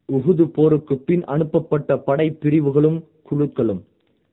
உகுது போருக்கு பின் அனுப்பப்பட்ட படை பிரிவுகளும் குழுக்களும்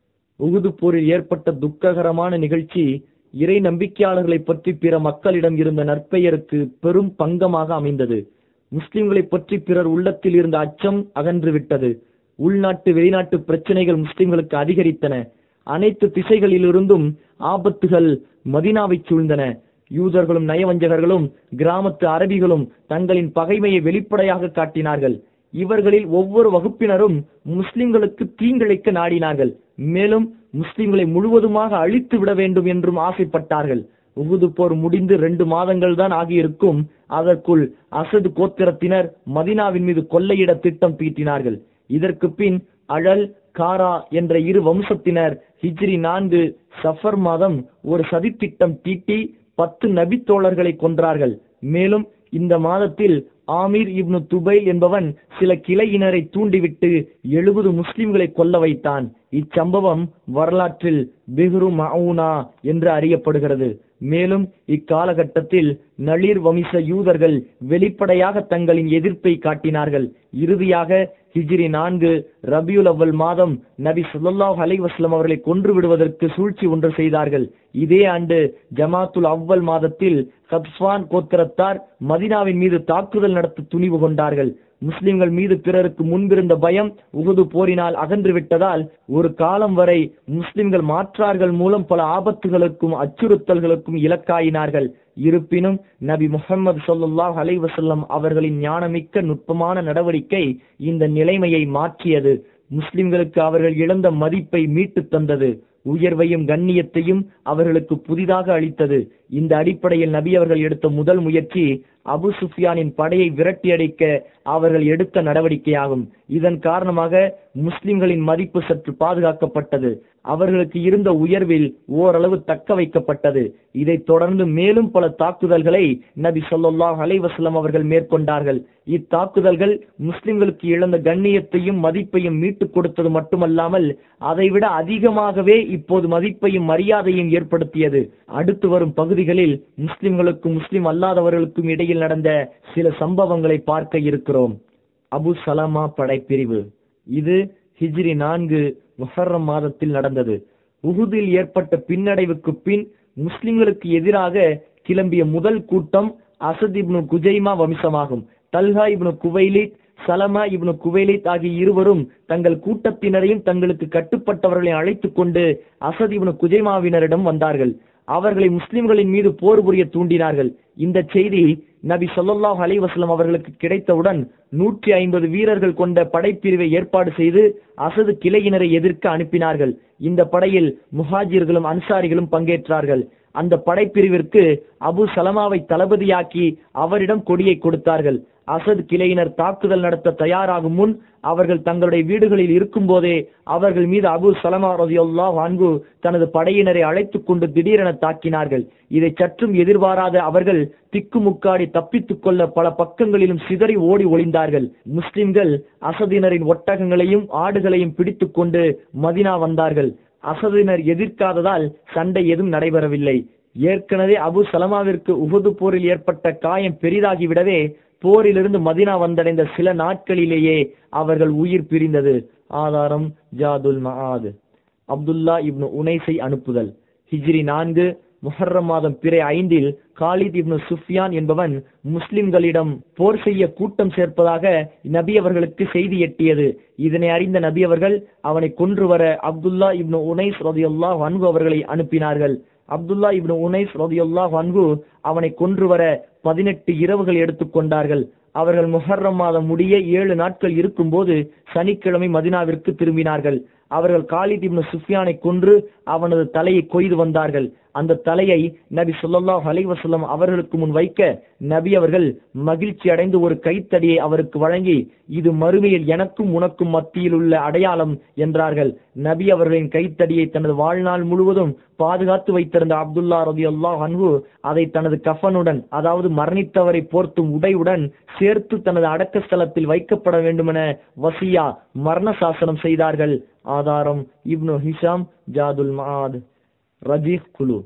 உகுது போரில் ஏற்பட்ட துக்ககரமான நிகழ்ச்சி இறை நம்பிக்கையாளர்களை பற்றி பிற மக்களிடம் இருந்த நற்பெயருக்கு பெரும் பங்கமாக அமைந்தது முஸ்லிம்களை பற்றி பிறர் உள்ளத்தில் இருந்த அச்சம் அகன்று விட்டது உள்நாட்டு வெளிநாட்டு பிரச்சனைகள் முஸ்லிம்களுக்கு அதிகரித்தன அனைத்து திசைகளிலிருந்தும் ஆபத்துகள் மதினாவை சூழ்ந்தன யூதர்களும் நயவஞ்சகர்களும் கிராமத்து அரபிகளும் தங்களின் பகைமையை வெளிப்படையாக காட்டினார்கள் இவர்களில் ஒவ்வொரு வகுப்பினரும் முஸ்லிம்களுக்கு தீங்கிழைக்க நாடினார்கள் மேலும் முஸ்லிம்களை முழுவதுமாக அழித்து விட வேண்டும் என்றும் ஆசைப்பட்டார்கள் உகுது போர் முடிந்து ரெண்டு மாதங்கள் தான் ஆகியிருக்கும் அதற்குள் அசது கோத்திரத்தினர் மதினாவின் மீது கொள்ளையிட திட்டம் தீட்டினார்கள் இதற்கு பின் அழல் காரா என்ற இரு வம்சத்தினர் ஹிஜ்ரி நான்கு சஃபர் மாதம் ஒரு சதித்திட்டம் தீட்டி பத்து நபித்தோழர்களை கொன்றார்கள் மேலும் இந்த மாதத்தில் ஆமீர் இப்னு துபைல் என்பவன் சில கிளையினரை தூண்டிவிட்டு எழுபது முஸ்லிம்களை கொல்ல வைத்தான் இச்சம்பவம் வரலாற்றில் பிஹ்ரு மவுனா என்று அறியப்படுகிறது மேலும் இக்காலகட்டத்தில் நளிர் வம்ச யூதர்கள் வெளிப்படையாக தங்களின் எதிர்ப்பை காட்டினார்கள் இறுதியாக ஹிஜ்ரி நான்கு ரபியுல் அவ்வல் மாதம் நபி ஸல்லல்லாஹு அலைஹி வஸல்லம் அவர்களை கொன்று விடுவதற்கு சூழ்ச்சி ஒன்று செய்தார்கள் இதே ஆண்டு ஜமாத்துல் அவ்வல் மாதத்தில் கத்ஃபான் கோத்திரத்தார் மதினாவின் மீது தாக்குதல் நடத்த துணிவு கொண்டார்கள் முஸ்லிம்கள் மீது பிறருக்கு முன்பிருந்த பயம் உகுது போரினால் அகன்று விட்டதால் ஒரு காலம் வரை முஸ்லிம்கள் மாற்றார்கள் மூலம் பல ஆபத்துகளுக்கும் அச்சுறுத்தல்களுக்கும் இலக்காயினார்கள் இருப்பினும் நபி முஹம்மது ஸல்லல்லாஹு அலைஹி வஸல்லம் அவர்களின் ஞானமிக்க நுட்பமான நடவடிக்கை இந்த நிலைமையை மாற்றியது முஸ்லிம்களுக்கு அவர்கள் இழந்த மதிப்பை மீட்டு தந்தது உயர்வையும் கண்ணியத்தையும் அவர்களுக்கு புதிதாக அளித்தது இந்த அடிப்படையில் நபி அவர்கள் எடுத்த முதல் முயற்சி அபு சுஃபியானின் படையை விரட்டியடிக்க அவர்கள் எடுத்த நடவடிக்கையாகும் இதன் காரணமாக முஸ்லிம்களின் மதிப்பு சற்று பாதுகாக்கப்பட்டது அவர்களுக்கு இருந்த உயர்வில் ஓரளவு தக்க வைக்கப்பட்டது இதைத் தொடர்ந்து மேலும் பல தாக்குதல்களை நபி ஸல்லல்லாஹு அலைஹி வஸல்லம் அவர்கள் மேற்கொண்டார்கள் இத்தாக்குதல்கள் முஸ்லிம்களுக்கு இழந்த கண்ணியத்தையும் மதிப்பையும் மீட்டுக் கொடுத்தது மட்டுமல்லாமல் அதைவிட அதிகமாகவே இப்போது மதிப்பையும் மரியாதையும் ஏற்படுத்தியது அடுத்து வரும் பகுதிகளில் முஸ்லிம்களுக்கும் முஸ்லிம் அல்லாதவர்களுக்கும் இடையில் நடந்த சில சம்பவங்களை பார்க்க இருக்கிறோம் அபு சலமா படைப்பிரிவு இது ஹிஜ்ரி நான்கு முஹர்ரம் மாதத்தில் நடந்தது உஹுதில் ஏற்பட்ட பின்னடைவுக்கு பின் முஸ்லிம்களுக்கு எதிராக கிளம்பிய முதல் கூட்டம் அசத் இப்னு குஜைமா வம்சமாகும் தல்ஹா இப்னு குவைலித் சலமா இப்னு குவைலித் ஆகிய இருவரும் தங்கள் கூட்டத்தினரையும் தங்களுக்கு கட்டுப்பட்டவர்களை அழைத்துக் கொண்டு அசத் இப்னு குஜைமாவினரிடம் வந்தார்கள் அவர்களை முஸ்லிம்களின் மீது போர் புரிய தூண்டினார்கள் இந்த செய்தி நபி ஸல்லல்லாஹு அலைஹி வஸல்லம் அவர்களுக்கு கிடைத்தவுடன் நூற்றி ஐம்பது வீரர்கள் கொண்ட படைப்பிரிவை ஏற்பாடு செய்து அசது கிளையினரை எதிர்க்க அனுப்பினார்கள் இந்த படையில் முஹாஜிர்களும் அன்சாரிகளும் பங்கேற்றார்கள் அந்த படைப்பிரிவிற்கு அபு சலமாவை தளபதியாக்கி அவரிடம் கொடியை கொடுத்தார்கள் அசத் கிளையினர் தாக்குதல் நடத்த தயாராகும் முன் அவர்கள் தங்களுடைய வீடுகளில் இருக்கும் போதே அவர்கள் மீது அபு சலமா ரதியுல்லாஹ் அன்கு தனது படையினரை அழைத்துக் கொண்டு திடீரென தாக்கினார்கள் இதை சற்றும் எதிர்பாராத அவர்கள் திக்குமுக்காடி தப்பித்துக் கொள்ள பல பக்கங்களிலும் சிதறி ஓடி ஒளிந்தார்கள் முஸ்லிம்கள் அசதினரின் ஒட்டகங்களையும் ஆடுகளையும் பிடித்துக் கொண்டு மதினா வந்தார்கள் அசதினர் எதிர்க்காததால் சண்டை எதுவும் நடைபெறவில்லை ஏற்கனவே அபு சலமாவிற்கு உஹது போரில் ஏற்பட்ட காயம் பெரிதாகிவிடவே போரிலிருந்து மதினா வந்தடைந்த சில நாட்களிலேயே அவர்கள் உயிர் பிரிந்தது ஆதாரம் ஜாதுல் மஆத் அப்துல்லா இப்னு உனைஸை அனுப்புதல் ஹிஜ்ரி நான்கு முஹர்ரம் மாதம் பிறை ஐந்தில் காலித் இப்னு சுஃபியான் என்பவன் முஸ்லிம்களிடம் போர் செய்ய கூட்டம் சேர்ப்பதாக நபி அவர்களுக்கு செய்தி எட்டியது இதனை அறிந்த நபி அவர்கள் அவனை கொன்று வர அப்துல்லா இப்னு உனைஸ் ரதியுல்லாஹ் அன்கு அவர்களை அனுப்பினார்கள் அப்துல்லா இப்னு உனைஸ் ரதியுல்லாஹ் அன்கு அவனை கொன்று வர பதினெட்டு இரவுகள் எடுத்துக்கொண்டார்கள் அவர்கள் முஹர்ரம் மாதம் முடிய ஏழு நாட்கள் இருக்கும்போது சனிக்கிழமை மதினாவிற்கு திரும்பினார்கள் அவர்கள் காலித் இப்னு சுஃபியானை கொன்று அவனது தலையை கொய்து வந்தார்கள் அந்த தலையை நபி ஸல்லல்லாஹு அலைஹி வஸல்லம் அவர்களுக்கு முன் வைக்க நபி அவர்கள் மகிழ்ச்சி அடைந்து ஒரு கைத்தடியை அவருக்கு வழங்கி இது மறுமையில் எனக்கும் உனக்கும் மத்தியில் உள்ள அடையாளம் என்றார்கள் நபி அவர்களின் கைத்தடியை தனது வாழ்நாள் முழுவதும் பாதுகாத்து வைத்திருந்த அப்துல்லா ரதியுல்லாஹ் அன்ஹு அதை தனது கஃபனுடன் அதாவது மரணித்தவரை போர்த்தும் உடையுடன் சேர்த்து தனது அடக்க ஸ்தலத்தில் வைக்கப்பட வேண்டுமென வசியா மரண சாசனம் செய்தார்கள் ஆதாரம் இப்னு ஹிஷாம் ஜாதுல் மஆத் ரஜீஃப் குழு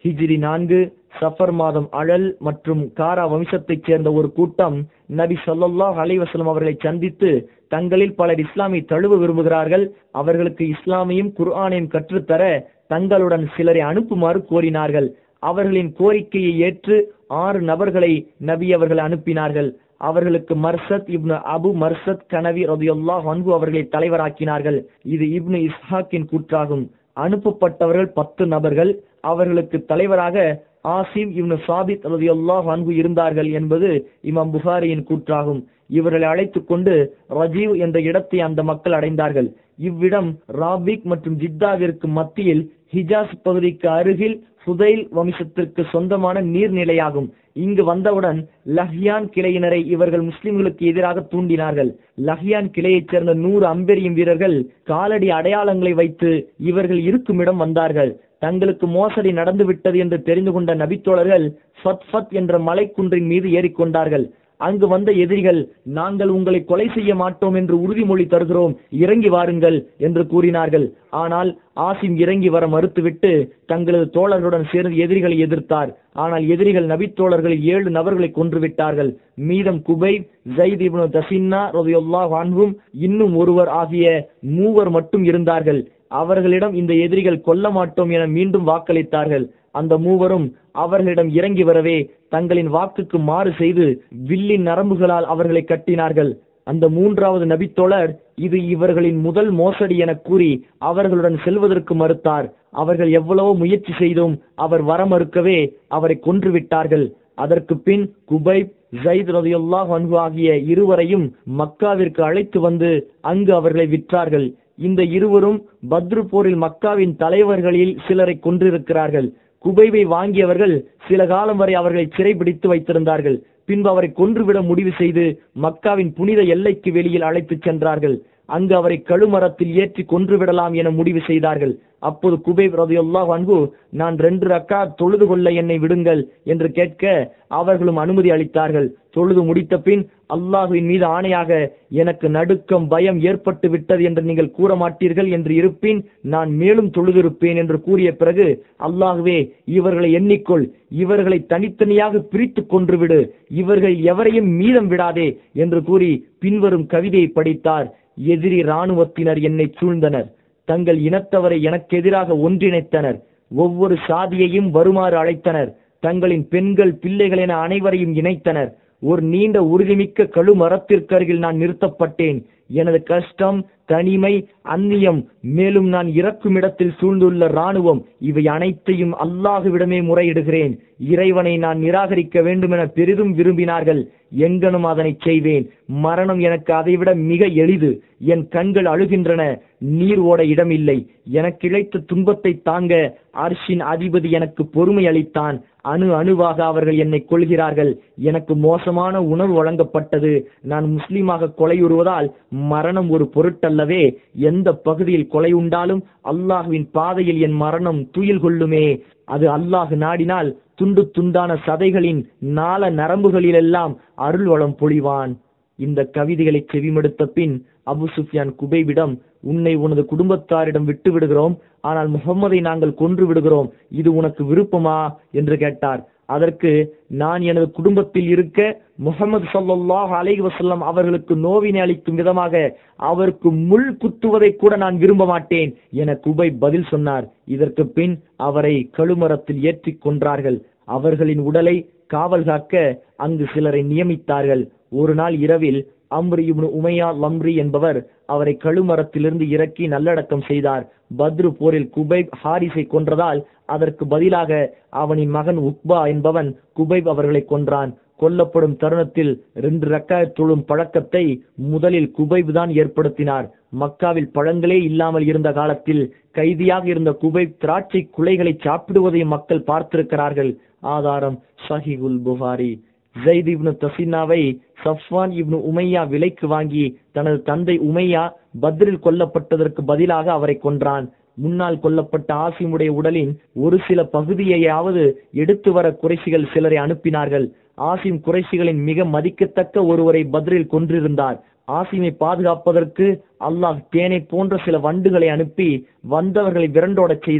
ஹிஜ்ரி நான்கு சஃபர் மாதம் அழல் மற்றும் காரா வம்சத்தைச் சேர்ந்த ஒரு கூட்டம் நபி ஸல்லல்லாஹு அலைஹி வஸல்லம் அவர்களை சந்தித்து தங்களில் பலர் இஸ்லாமை தழுவ விரும்புகிறார்கள் அவர்களுக்கு இஸ்லாமையும் குர்ஆனையும் கற்றுத்தர தங்களுடன் சிலரை அனுப்புமாறு கோரினார்கள் அவர்களின் கோரிக்கையை ஏற்று ஆறு நபர்களை நபி அவர்கள் அனுப்பினார்கள் அவர்களுக்கு மர்சத் இப்னு அபு மர்சத் கனவி ரதியுல்லாஹ் அன்பு அவர்களை தலைவராக்கினார்கள் இது இப்னு இஸ்ஹாக்கின் கூற்றாகும் அனுப்பப்பட்டவர்கள் பத்து நபர்கள் அவர்களுக்கு தலைவராக ஆசிம் இப்னு சாபித் ரதியுல்லாஹ் அன்பு இருந்தார்கள் என்பது இமாம் புகாரியின் கூற்றாகும் இவர்களை அழைத்துக் கொண்டு ரஜீவ் என்ற இடத்தை அந்த மக்கள் அடைந்தார்கள் இவ்விடம் ராபிக் மற்றும் ஜித்தாவிற்கு மத்தியில் ஹிஜாஸ் பகுதிக்கு அருகில் சுதைல் வம்சத்திற்கு சொந்தமான நீர்நிலையாகும் இங்கு வந்தவுடன் லஹ்யான் கிளையினரை இவர்கள் முஸ்லிம்களுக்கு எதிராக தூண்டினார்கள் லஹ்யான் கிளையைச் சேர்ந்த நூறு அம்பெரியும் வீரர்கள் காலடி அடையாளங்களை வைத்து இவர்கள் இருக்குமிடம் வந்தார்கள் தங்களுக்கு மோசடி நடந்துவிட்டது என்று தெரிந்து கொண்ட நபித்தோழர்கள் ஃபத் ஃபத் என்ற மலைக்குன்றின் மீது ஏறிக்கொண்டார்கள் அங்கு வந்த எதிரிகள் நாங்கள் உங்களை கொலை செய்ய மாட்டோம் என்று உறுதிமொழி தருகிறோம் இறங்கி வாருங்கள் என்று கூறினார்கள் ஆனால் ஆசிம் இறங்கி வர மறுத்துவிட்டு தங்களது தோழர்களுடன் சேர்ந்து எதிரிகளை எதிர்த்தார் ஆனால் எதிரிகள் நபித்தோழர்களில் ஏழு நபர்களை கொன்றுவிட்டார்கள் மீதம் குபை ஜைத் இப்னு தசின்னா ரலியல்லாஹு அன்ஹும் இன்னும் ஒருவர் ஆகிய மூவர் மட்டும் இருந்தார்கள் அவர்களிடம் இந்த எதிரிகள் கொல்ல மாட்டோம் என மீண்டும் வாக்களித்தார்கள் அந்த மூவரும் அவர்களிடம் இறங்கி வரவே தங்களின் வாக்குக்கு மாறு செய்து வில்லின் நரம்புகளால் அவர்களை கட்டினார்கள் அந்த மூன்றாவது நபித்தோழர் இது இவர்களின் முதல் மோசடி என கூறி அவர்களுடன் செல்வதற்கு மறுத்தார் அவர்கள் எவ்வளவோ முயற்சி செய்தும் அவர் வர மறுக்கவே அவரை கொன்று விட்டார்கள் அதற்கு பின் குபைப் ஜயித் ரதியுல்லாஹ் அன்ஹு ஆகிய இருவரையும் மக்காவிற்கு அழைத்து வந்து அங்கு அவர்களை விற்றார்கள் இந்த இருவரும் பத்ரு போரில் மக்காவின் தலைவர்களில் சிலரை கொன்றிருக்கிறார்கள் குபைவை வாங்கியவர்கள் சில காலம் வரை அவர்களை சிறைபிடித்து வைத்திருந்தார்கள் பின்பு அவரை கொன்றுவிட முடிவு செய்து மக்காவின் புனித எல்லைக்கு வெளியில் அழைத்துச் சென்றார்கள் அங்கு அவரை கழுமரத்தில் ஏற்றி கொன்றுவிடலாம் என முடிவு செய்தார்கள் அப்போது குபைப் ரதியுல்லாஹ் அன்பு நான் ரெண்டு ரக்கா தொழுது கொள்ள என்னை விடுங்கள் என்று கேட்க அவர்களும் அனுமதி அளித்தார்கள் தொழுது முடித்த பின் அல்லாஹுவின் மீது ஆணையாக எனக்கு நடுக்கம் பயம் ஏற்பட்டு விட்டது என்று நீங்கள் கூற மாட்டீர்கள் என்று இருப்பின் நான் மேலும் தொழுதிருப்பேன் என்று கூறிய பிறகு அல்லாஹுவே இவர்களை எண்ணிக்கொள் இவர்களை தனித்தனியாக பிரித்து கொன்றுவிடு இவர்கள் எவரையும் மீதம் விடாதே என்று கூறி பின்வரும் கவிதையை படித்தார் எதிரி இராணுவத்தினர் என்னை சூழ்ந்தனர் தங்கள் இனத்தவரை எனக்கு எதிராக ஒன்றிணைத்தனர் ஒவ்வொரு சாதியையும் வருமாறு அழைத்தனர் தங்களின் பெண்கள் பிள்ளைகள் என அனைவரையும் இணைத்தனர் ஒரு நீண்ட உறுதிமிக்க கழு மரத்திற்கருகில் நான் நிறுத்தப்பட்டேன் எனது கஷ்டம் தனிமை அந்நியம் மேலும் நான் இறக்கும் இடத்தில் சூழ்ந்துள்ள ராணுவம் இவை அனைத்தையும் அல்லாஹுவிடமே முறையிடுகிறேன் இறைவனை நான் நிராகரிக்க வேண்டும் என பெரிதும் விரும்பினார்கள் எங்கனும் அதனை செய்வேன் மரணம் எனக்கு அதைவிட மிக எளிது என் கண்கள் அழுகின்றன நீர் ஓட இடமில்லை எனக்கு இழைத்த துன்பத்தை தாங்க அர்ஷின் அதிபதி எனக்கு பொறுமை அளித்தான் அணு அணுவாக அவர்கள் என்னை கொள்கிறார்கள் எனக்கு மோசமான உணவு வழங்கப்பட்டது நான் முஸ்லீமாக கொலையுறுவதால் மரணம் ஒரு பொருட்டல்லவே எந்த பகுதியில் கொலை உண்டாலும் அல்லாஹுவின் பாதையில் என் மரணம் துயில் கொள்ளுமே அது அல்லாஹ் நாடினால் துண்டு துண்டான சதைகளின் நாள நரம்புகளிலெல்லாம் அருள் வளம் பொழிவான் இந்த கவிதைகளை செவிமடுத்த பின் அபு சுஃபியான் குபைவிடம் உன்னை உனது குடும்பத்தாரிடம் விட்டு விடுகிறோம் ஆனால் முகம்மதை நாங்கள் கொன்று விடுகிறோம் இது உனக்கு விருப்பமா என்று கேட்டார் அதற்கு நான் எனது குடும்பத்தில் இருக்க முகமது ஸல்லல்லாஹு அலைஹி வஸல்லம் அவர்களுக்கு நோவினை அளிக்கும் விதமாக அவருக்கு முள் குத்துவதை கூட நான் விரும்ப மாட்டேன் என குபை பதில் சொன்னார் இதற்கு பின் அவரை கழுமரத்தில் ஏற்றிக் கொன்றார்கள் அவர்களின் உடலை காவல் காக்க அங்கு சிலரை நியமித்தார்கள் ஒரு நாள் இரவில் அம்ரி இப்னு உமையா லம்ரி என்பவர் அவரை கழுமரத்திலிருந்து இறக்கி நல்லடக்கம் செய்தார் பத்ரு போரில் குபைப் ஹாரிஸை கொன்றதால் அதற்கு பதிலாக அவனின் மகன் உக்பா என்பவன் குபைப் அவர்களை கொன்றான் கொல்லப்படும் தருணத்தில் ரெண்டு ரக்காயத் தொழும் பழக்கத்தை முதலில் குபைப் தான் ஏற்படுத்தினார் மக்காவில் பழங்களே இல்லாமல் இருந்த காலத்தில் கைதியாக இருந்த குபைப் திராட்சை குலைகளை சாப்பிடுவதை மக்கள் பார்த்திருக்கிறார்கள் ஆதாரம் சஹிகுல் புகாரி ஜெயித் இப்னு தசின்னாவை சஃப்வான் இப்னு உமையா விலைக்கு வாங்கி தனது தந்தை உமையா பத்ரில் கொல்லப்பட்டதற்கு பதிலாக அவரை கொன்றான் முன்னால் கொல்லப்பட்ட ஆசிமுடைய உடலின் ஒரு சில பகுதியையாவது எடுத்து வர குறைசிகள் சிலரை அனுப்பினார்கள் ஆசிம் குறைசிகளின் மிக மதிக்கத்தக்க ஒருவரை பத்ரில் கொன்றிருந்தார் ஆசிமை பாதுகாப்பதற்கு அல்லாஹ் தேனை போன்ற சில வண்டுகளை அனுப்பி வந்தவர்களை விரண்டோடச் செய்தான்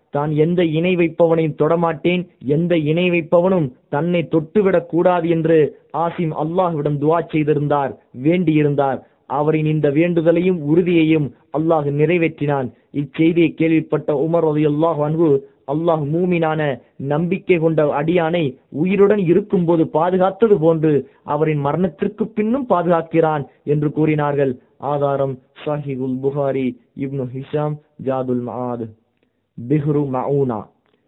தான் எந்த இணை வைப்பவனையும் தொடமாட்டேன் எந்த இணை வைப்பவனும் தன்னை தொட்டுவிடக் கூடாது என்று ஆசிம் அல்லாஹ்விடம் துவா செய்திருந்தார் வேண்டியிருந்தார் அவரின் இந்த வேண்டுதலையும் உறுதியையும் அல்லாஹ் நிறைவேற்றினான் இச்செய்தியை கேள்விப்பட்ட உமர் ரலியல்லாஹு அன்ஹு அல்லாஹ் மூமினான நம்பிக்கை கொண்ட அடியானை உயிருடன் இருக்கும்போது பாதுகாத்தது போன்று அவரின் மரணத்திற்கு பின்னும் பாதுகாக்கிறான் என்று கூறினார்கள் ஆதாரம் ஷாஹிகுல் புகாரி இப்னு ஹிஷாம் ஜாதுல் மஆத் பிஹ்ரு மவுனா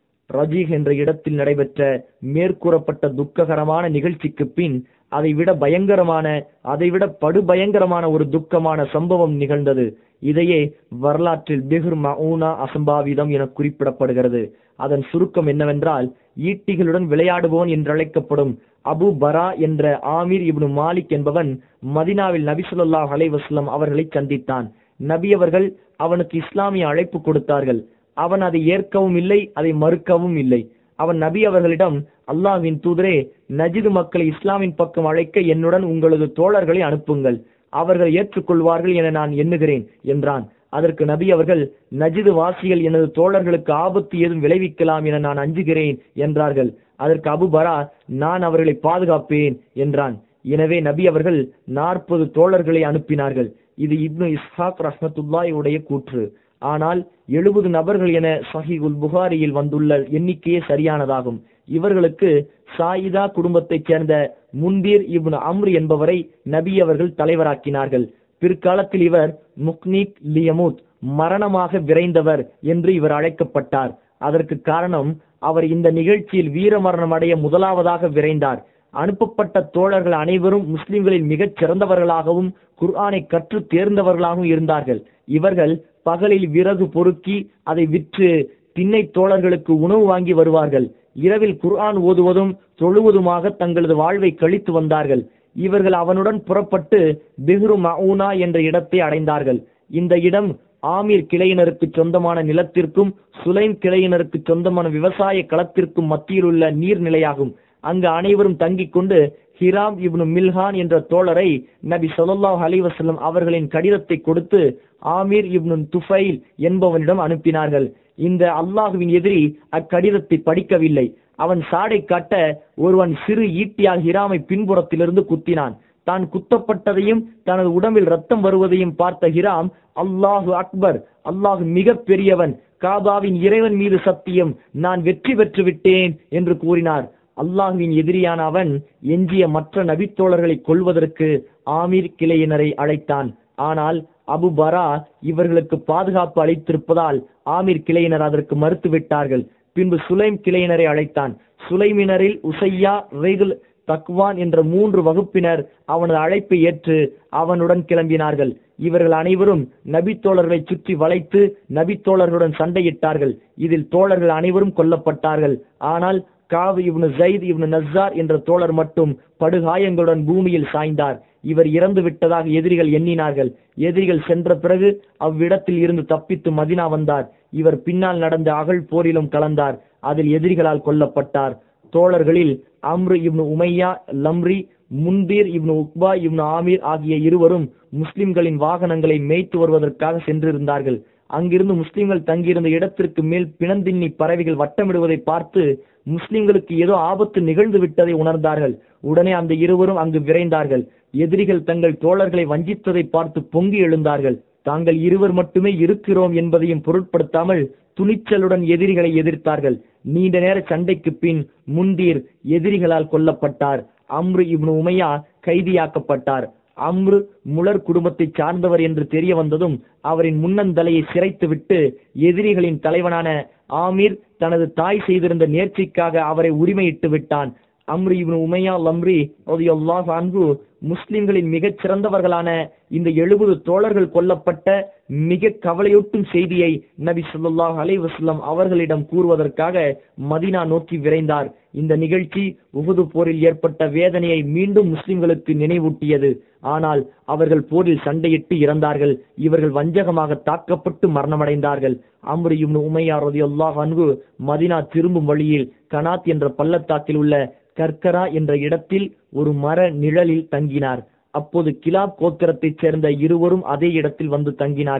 ரஜீக் என்ற இடத்தில் நடைபெற்ற மேற்கூறப்பட்ட துக்ககரமான நிகழ்ச்சிக்கு பின் அதைவிட பயங்கரமான அதைவிட படுபயங்கரமான ஒரு துக்கமான சம்பவம் நிகழ்ந்தது இதையே வரலாற்றில் பிஹ்ர் மவுனா அசம்பாவிதம் என குறிப்பிடப்படுகிறது அதன் சுருக்கம் என்னவென்றால் ஈட்டிகளுடன் விளையாடுவோன் என்றழைக்கப்படும் அபு பரா என்ற ஆமீர் இப்னு மாலிக் என்பவன் மதினாவில் நபி ஸல்லல்லாஹு அலைஹி வஸல்லம் அவர்களை சந்தித்தான் நபி அவர்கள் அவனுக்கு இஸ்லாமிய அழைப்பு கொடுத்தார்கள் அவன் அதை ஏற்கவும் இல்லை அதை மறுக்கவும் இல்லை அவன் நபி அவர்களிடம் அல்லாஹ்வின் தூதரே நஜிது மக்களை இஸ்லாமின் பக்கம் அழைக்க என்னுடன் உங்களது தோழர்களை அனுப்புங்கள் அவர்கள் ஏற்றுக்கொள்வார்கள் என நான் எண்ணுகிறேன் என்றான் அதற்கு நபி அவர்கள் நஜிது வாசிகள் எனது தோழர்களுக்கு ஆபத்து ஏதும் விளைவிக்கலாம் என நான் அஞ்சுகிறேன் என்றார்கள் அதற்கு அபுபரா நான் அவர்களை பாதுகாப்பேன் என்றான் எனவே நபி அவர்கள் நாற்பது தோழர்களை அனுப்பினார்கள் இது இப்னு இஸ்ஹாக் ரஹ்மத்துல்லாஹி உடைய கூற்று ஆனால் எழுபது நபர்கள் என சஹீகுல் புகாரியில் வந்துள்ள எண்ணிக்கையே சரியானதாகும் இவர்களுக்கு சாயிதா குடும்பத்தைச் சேர்ந்த முந்தீர் இப்னு அம்ர் என்பவரை நபி அவர்கள் தலைவராக்கினார்கள் பிற்காலத்தில் இவர் முக்னிக் லியமுத் மரணமாக விரைந்தவர் என்று இவர் அழைக்கப்பட்டார் அதற்கு காரணம் அவர் இந்த நிகழ்ச்சியில் வீரமரணம் அடைய முதலாவதாக விரைந்தார் அனுப்பப்பட்ட தோழர்கள் அனைவரும் முஸ்லிம்களில் மிகச் சிறந்தவர்களாகவும் குர்ஆனை கற்று தேர்ந்தவர்களாகவும் இருந்தார்கள் இவர்கள் பகலில் விறகு பொறுக்கி அதை விற்று திண்ணை தோழர்களுக்கு உணவு வாங்கி வருவார்கள் இரவில் குர்ஆன் ஓதுவதும் தொழுவதுமாக தங்களது வாழ்வை கழித்து வந்தார்கள் இவர்கள் அவனுடன் புறப்பட்டு பிஹ்ரு மவுனா என்ற இடத்தை அடைந்தார்கள் இந்த இடம் ஆமீர் கிளையினருக்கு சொந்தமான நிலத்திற்கும் சுலைம் கிளையினருக்கு சொந்தமான விவசாய களத்திற்கும் மத்தியில் உள்ள நீர்நிலையாகும் அங்கு அனைவரும் தங்கிக் கொண்டு ஹிராம் இப்னு மில்ஹான் என்ற தோழரை நபி ஸல்லல்லாஹு அலைஹி வஸல்லம் அவர்களின் கடிதத்தை கொடுத்து ஆமீர் இப்னு துஃபைல் என்பவனிடம் அனுப்பினார்கள் இந்த அல்லாஹுவின் எதிரி அக்கடிதத்தை படிக்கவில்லை அவன் சாடை காட்ட ஒருவன் சிறு ஈட்டியால் ஹிராமை பின்புறத்திலிருந்து குத்தினான் தான் குத்தப்பட்டதையும் தனது உடம்பில் ரத்தம் வருவதையும் பார்த்த ஹிராம் அல்லாஹு அக்பர் அல்லாஹு மிக பெரியவன் காபாவின் இறைவன் மீது சத்தியம் நான் வெற்றி பெற்று விட்டேன் என்று கூறினார் அல்லாஹுவின் எதிரியான அவன் எஞ்சிய மற்ற நபித்தோழர்களை கொல்வதற்கு ஆமீர் கிளையினரை அழைத்தான் ஆனால் அபு பரா இவர்களுக்கு பாதுகாப்பு அளித்திருப்பதால் ஆமீர் கிளையினர் அதற்கு மறுத்துவிட்டார்கள் பின்பு சுலைம் கிளையினரை அழைத்தான் சுலைமினரில் உசையா ரெகுல் தக்வான் என்ற மூன்று வகுப்பினர் அவனது அழைப்பை ஏற்று அவனுடன் கிளம்பினார்கள் இவர்கள் அனைவரும் நபித்தோழர்களை சுற்றி வளைத்து நபித்தோழர்களுடன் சண்டையிட்டார்கள் இதில் தோழர்கள் அனைவரும் கொல்லப்பட்டார்கள் ஆனால் காவ் இப்னு ஜைத் இப்னு நஸ்ஸார் என்ற தோழர் மட்டும் படுகாயங்களுடன் பூமியில் சாய்ந்தார் இவர் இறந்து விட்டதாக எதிரிகள் எண்ணினார்கள் எதிரிகள் சென்ற பிறகு அவ்விடத்தில் இருந்து தப்பித்து மதினா வந்தார் இவர் பின்னால் நடந்த அகழ் போரிலும் கலந்தார் அதில் எதிரிகளால் கொல்லப்பட்டார் தோழர்களில் அம்ரு இப்னு உமையா லம்ரி முந்தீர் இப்னு உக்பா இப்னு ஆமீர் ஆகிய இருவரும் முஸ்லிம்களின் வாகனங்களை மேய்த்து வருவதற்காக சென்றிருந்தார்கள் அங்கிருந்து முஸ்லிம்கள் தங்கியிருந்த இடத்திற்கு மேல் பிணந்தின்னி பறவைகள் வட்டமிடுவதை பார்த்து முஸ்லிம்களுக்கு ஏதோ ஆபத்து நிகழ்ந்து விட்டதை உணர்ந்தார்கள் உடனே அந்த இருவரும் அங்கு விரைந்தார்கள் எதிரிகள் தங்கள் தோழர்களை வஞ்சித்ததை பார்த்து பொங்கி எழுந்தார்கள் தாங்கள் இருவர் மட்டுமே இருக்கிறோம் என்பதையும் பொருட்படுத்தாமல் துணிச்சலுடன் எதிரிகளை எதிர்த்தார்கள் நீண்ட நேர சண்டைக்கு பின் முந்தீர் எதிரிகளால் கொல்லப்பட்டார் அம்ரு இப்னு உமையா கைதியாக்கப்பட்டார் அம்ரு முலர் குடும்பத்தை சார்ந்தவர் என்று தெரிய வந்ததும் அவரின் முன்னந்தலையை சிரைத்துவிட்டு எதிரிகளின் தலைவனான ஆமீர் தனது தாய் செய்திருந்த நேர்ச்சிக்காக அவரை உரிமையிட்டு விட்டான் அம்ரி இப்னு உமையா லம்ரி ரலியல்லாஹு அன்ஹு முஸ்லிம்களின் மிகச் சிறந்தவர்களான இந்த எழுபது தோழர்கள் கொல்லப்பட்ட மிக கவலையூட்டும் செய்தியை நபி ஸல்லல்லாஹு அலைஹி வஸல்லம் அவர்களிடம் கூறுவதற்காக மதீனா நோக்கி விரைந்தார் இந்த நிகழ்ச்சி உஹது போரில் ஏற்பட்ட வேதனையை மீண்டும் முஸ்லிம்களுக்கு நினைவூட்டியது ஆனால் அவர்கள் போரில் சண்டையிட்டு இறந்தார்கள் இவர்கள் வஞ்சகமாக தாக்கப்பட்டு மரணமடைந்தார்கள் அம்ரு இப்னு உமையா ரலியல்லாஹு அன்ஹு மதீனா திரும்பும் வழியில் கனாத் என்ற பள்ளத்தாக்கில் உள்ள கர்கரா என்ற இடத்தில் ஒரு மர நிழலில் தங்கினார் அப்போது கிலாப் கோத்திரத்தைச் சேர்ந்த இருவரும் அதே இடத்தில் வந்து தங்கினார்கள்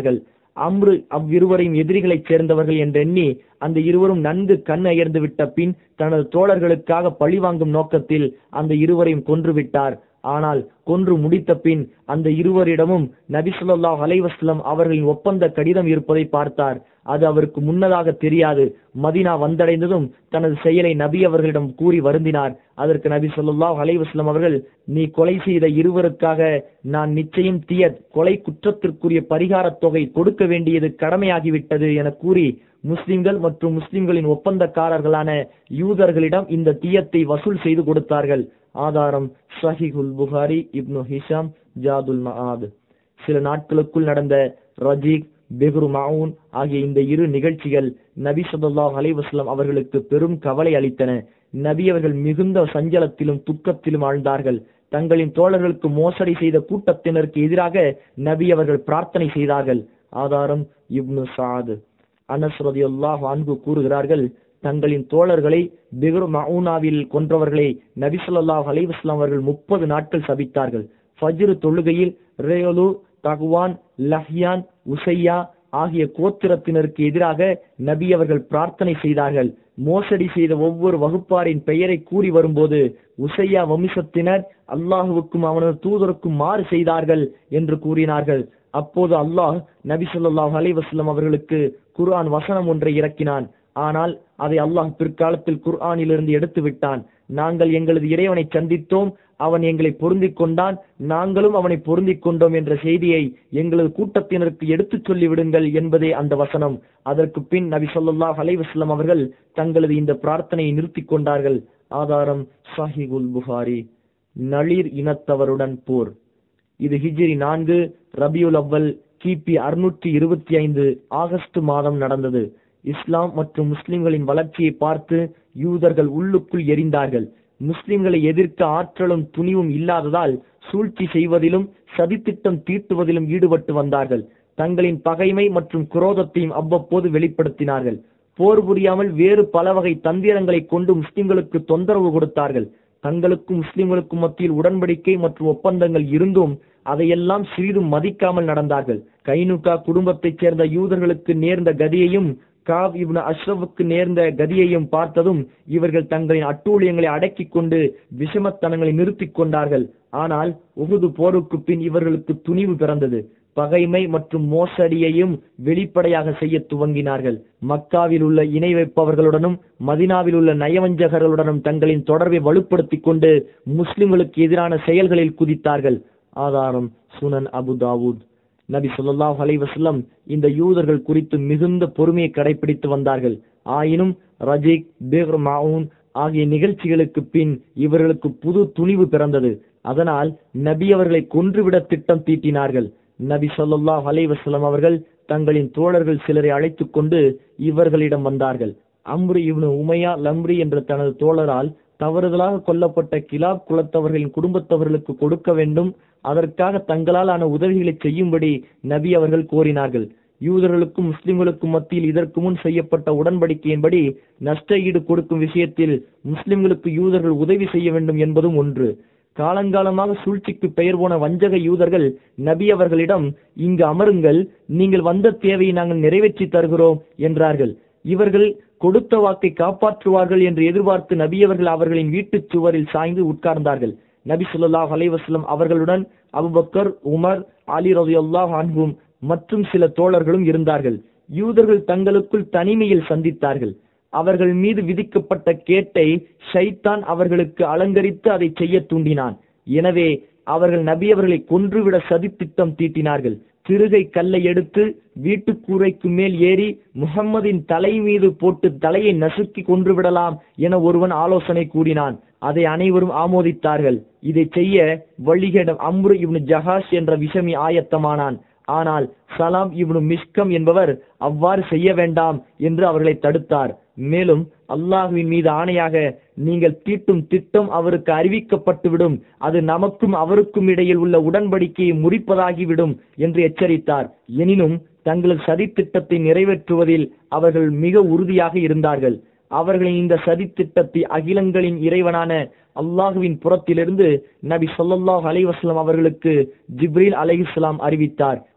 அம்ரு அவ்விருவரையும் எதிரிகளைச் சேர்ந்தவர்கள் என்றெண்ணி அந்த இருவரும் நன்கு கண் அயர்ந்து விட்ட பின் தனது தோழர்களுக்காக பழிவாங்கும் நோக்கத்தில் அந்த இருவரையும் கொன்றுவிட்டார் ஆனால் கொன்று முடித்த பின் அந்த இருவரிடமும் நபி ஸல்லல்லாஹு அலைஹி வஸல்லம் அவர்களின் ஒப்பந்த கடிதம் இருப்பதை பார்த்தார் அது அவருக்கு முன்னதாக தெரியாது மதீனா வந்தடைந்ததும் தனது செயலை நபி அவர்களிடம் கூறி வருந்தினார் அதற்கு நபி ஸல்லல்லாஹு அலைஹி வஸல்லம் அவர்கள் நீ கொலை செய்த இருவருக்காக நான் நிச்சயம் தீய கொலை குற்றத்திற்குரிய பரிகாரத் தொகை கொடுக்க வேண்டியது கடமையாகிவிட்டது என கூறி முஸ்லிம்கள் மற்றும் முஸ்லிம்களின் ஒப்பந்தக்காரர்களான யூதர்களிடம் இந்த தீயத்தை வசூல் செய்து கொடுத்தார்கள் ஆதாரம் சஹிகுல் புகாரி இப்னு ஹிஷாம் ஜாதுல் மஆத் சில நாட்களுக்குள் நடந்த ரஜீக் பெஹ்ரு மவுன் ஆகிய இந்த இரு நிகழ்ச்சிகள் நபி ஸல்லல்லாஹு அலைஹி வஸல்லம் அவர்களுக்கு பெரும் கவலை அளித்தன நபி அவர்கள் மிகுந்த சஞ்சலத்திலும் துக்கத்திலும் ஆழ்ந்தார்கள் தங்களின் தோழர்களுக்கு மோசடி செய்த கூட்டத்தினருக்கு எதிராக நபி அவர்கள் பிரார்த்தனை செய்தார்கள் ஆதாரம் இப்னு சாத் அனஸ் ரலியல்லாஹு அன்ஹு கூறுகிறார்கள் தங்களின் தோழர்களை பிகர் மவுனாவில் கொன்றவர்களை நபி ஸல்லல்லாஹு அலைஹி வஸல்லம் அவர்கள் முப்பது நாட்கள் சபித்தார்கள் ஃபஜ்ர் தொழுகையில் ரேலு தகுவான் லஹ்யான் உசையா ஆகிய கோத்திரத்தினருக்கு எதிராக நபி அவர்கள் பிரார்த்தனை செய்தார்கள் மோசடி செய்த ஒவ்வொரு வகுப்பாரின் பெயரை கூறி வரும்போது உசையா வம்சத்தினர் அல்லாஹுவுக்கும் அவனது தூதருக்கும் மாறு செய்தார்கள் என்று கூறினார்கள் அப்போது அல்லாஹ் நபி ஸல்லல்லாஹு அலைஹி வஸல்லம் அவர்களுக்கு குர்ஆன் வசனம் ஒன்றை இறக்கினான் ஆனால் அதை அல்லாஹ் பிற்காலத்தில் குர்ஆனிலிருந்து எடுத்து விட்டான் நாங்கள் எங்களது இறைவனை சந்தித்தோம் அவன் எங்களை பொருந்திக் கொண்டான் நாங்களும் அவனை பொருந்திக் கொண்டோம் என்ற செய்தியை எங்களது கூட்டத்தினருக்கு எடுத்துச் சொல்லி விடுங்கள் என்பதே அந்த வசனம் அதற்கு பின் நபி ஸல்லல்லாஹு அலைஹி வஸல்லம் அவர்கள் தங்களது இந்த பிரார்த்தனையை நிறுத்திக் கொண்டார்கள் ஆதாரம் சஹிகுல் புகாரி நளிர் இனத்தவருடன் போர் இது ஹிஜ்ரி நான்கு ரபியுல் அவ்வல் கிபி அறுநூற்றி இருபத்தி ஐந்து ஆகஸ்ட் மாதம் நடந்தது இஸ்லாம் மற்றும் முஸ்லிம்களின் வளர்ச்சியை பார்த்து யூதர்கள் உள்ளுக்குள் எரிந்தார்கள் முஸ்லிம்களை எதிர்க்க ஆற்றலும் துணிவும் இல்லாததால் சூழ்ச்சி செய்வதிலும் சதித்திட்டம் தீட்டுவதிலும் ஈடுபட்டு வந்தார்கள் தங்களின் பகைமை மற்றும் குரோதத்தையும் அவ்வப்போது வெளிப்படுத்தினார்கள் போர் புரியாமல் வேறு பல வகை தந்திரங்களை கொண்டு முஸ்லிம்களுக்கு தொந்தரவு கொடுத்தார்கள் தங்களுக்கும் முஸ்லிம்களுக்கும் மத்தியில் உடன்படிக்கை மற்றும் ஒப்பந்தங்கள் இருந்தும் அதையெல்லாம் சிறிதும் மதிக்காமல் நடந்தார்கள் கைனுகா குடும்பத்தைச் சேர்ந்த யூதர்களுக்கு நேர்ந்த கதியையும் காவ் இப்னு அஷ்ரஃபுக்கு நேர்ந்த கதியையும் பார்த்ததும் இவர்கள் தங்களின் அட்டூழியங்களை அடக்கிக் கொண்டு விஷமத்தனங்களை நிறுத்திக் கொண்டார்கள் ஆனால் உகுது போருக்கு பின் இவர்களுக்கு துணிவு பிறந்தது பகைமை மற்றும் மோசடியையும் வெளிப்படையாக செய்ய துவங்கினார்கள் மக்காவில் உள்ள இணை வைப்பவர்களுடனும் மதினாவில் உள்ள நயவஞ்சகர்களுடனும் தங்களின் தொடர்பை வலுப்படுத்திக் கொண்டு முஸ்லிம்களுக்கு எதிரான செயல்களில் குதித்தார்கள் ஆதாரம் சுனன் அபு தாவூத் நபி ஸல்லல்லாஹு அலைஹி வஸல்லம் இந்த யூதர்கள் குறித்து மிகுந்த பொறுமையை கடைபிடித்து வந்தார்கள் ஆயினும் ரஜீக் பேர் மாவுன் ஆகிய நிகழ்ச்சிகளுக்கு பின் இவர்களுக்கு புது துணிவு பிறந்தது அதனால் நபி அவர்களை கொன்றுவிட திட்டம் தீட்டினார்கள் நபி ஸல்லல்லாஹு அலைஹி வஸல்லம் அவர்கள் தங்களின் தோழர்கள் சிலரை அழைத்துக் கொண்டு இவர்களிடம் வந்தார்கள் அம்ரு இப்னு உமையா லம்ரி என்ற தனது தோழரால் தவறுதலாக கொல்லப்பட்ட கிலாப் குலத்தவர்களின் குடும்பத்தவர்களுக்கு கொடுக்க வேண்டும் அதற்காக தங்களால் ஆன உதவிகளை செய்யும்படி நபி அவர்கள் கோரினார்கள் யூதர்களுக்கும் முஸ்லிம்களுக்கும் மத்தியில் இதற்கு முன் செய்யப்பட்ட உடன்படிக்கையின்படி நஷ்ட ஈடு கொடுக்கும் விஷயத்தில் முஸ்லிம்களுக்கு யூதர்கள் உதவி செய்ய வேண்டும் என்பதும் ஒன்று காலங்காலமாக சூழ்ச்சிக்கு பெயர் போன வஞ்சக யூதர்கள் நபி அவர்களிடம் இங்கு அமருங்கள் நீங்கள் வந்த தேவையை நாங்கள் நிறைவேற்றி தருகிறோம் என்றார்கள் இவர்கள் கொடுத்த வாக்கை காப்பாற்றுவார்கள் என்று எதிர்பார்த்து நபி அவர்கள் அவர்களின் வீட்டுச் சுவரில் சாய்ந்து உட்கார்ந்தார்கள் நபி ஸல்லல்லாஹு அலைஹி வஸல்லம் அவர்களுடன் அபுபக்கர் உமர் அலி ரலியல்லாஹு அன்ஹும் மற்றும் சில தோழர்களும் இருந்தார்கள் யூதர்கள் தங்களுக்குள் தனிமையில் சந்தித்தார்கள் அவர்கள் மீது விதிக்கப்பட்ட கேட்டை ஷைத்தான் அவர்களுக்கு அலங்கரித்து அதை செய்ய தூண்டினான் எனவே அவர்கள் நபி அவர்களை கொன்றுவிட சதித்திட்டம் தீட்டினார்கள் திருகை கல்லை எடுத்து வீட்டுக் கூரைக்கு மேல் ஏறி முகம்மதின் தலை மீது போட்டு தலையை நசுக்கி கொன்று விடலாம் என ஒருவன் ஆலோசனை கூறினான் அதை அனைவரும் ஆமோதித்தார்கள் இதை செய்ய வழிகேடம் அம்ரு இப்னு ஜஹாஷ் என்ற விஷமி ஆயத்தமானான் ஆனால் சலாம் இப்னு மிஷ்கம் என்பவர் அவ்வாறு செய்ய வேண்டாம் என்று அவர்களை தடுத்தார் மேலும் அல்லாஹுவின் மீது ஆணையாக நீங்கள் தீட்டும் திட்டம் அவருக்கு அறிவிக்கப்பட்டுவிடும் அது நமக்கும் அவருக்கும் இடையில் உள்ள உடன்படிக்கையை முறிப்பதாகிவிடும் என்று எச்சரித்தார் எனினும் தங்களது சதித்திட்டத்தை நிறைவேற்றுவதில் அவர்கள் மிக உறுதியாக இருந்தார்கள் அவர்களின் இந்த சதித்திட்டத்தை அகிலங்களின் இறைவனான அல்லாஹுவின் புறத்திலிருந்து நபி ஸல்லல்லாஹு அலைஹி வஸல்லம் அவர்களுக்கு ஜிப்ரீல் அலைஹிஸ்ஸலாம் அறிவித்தார்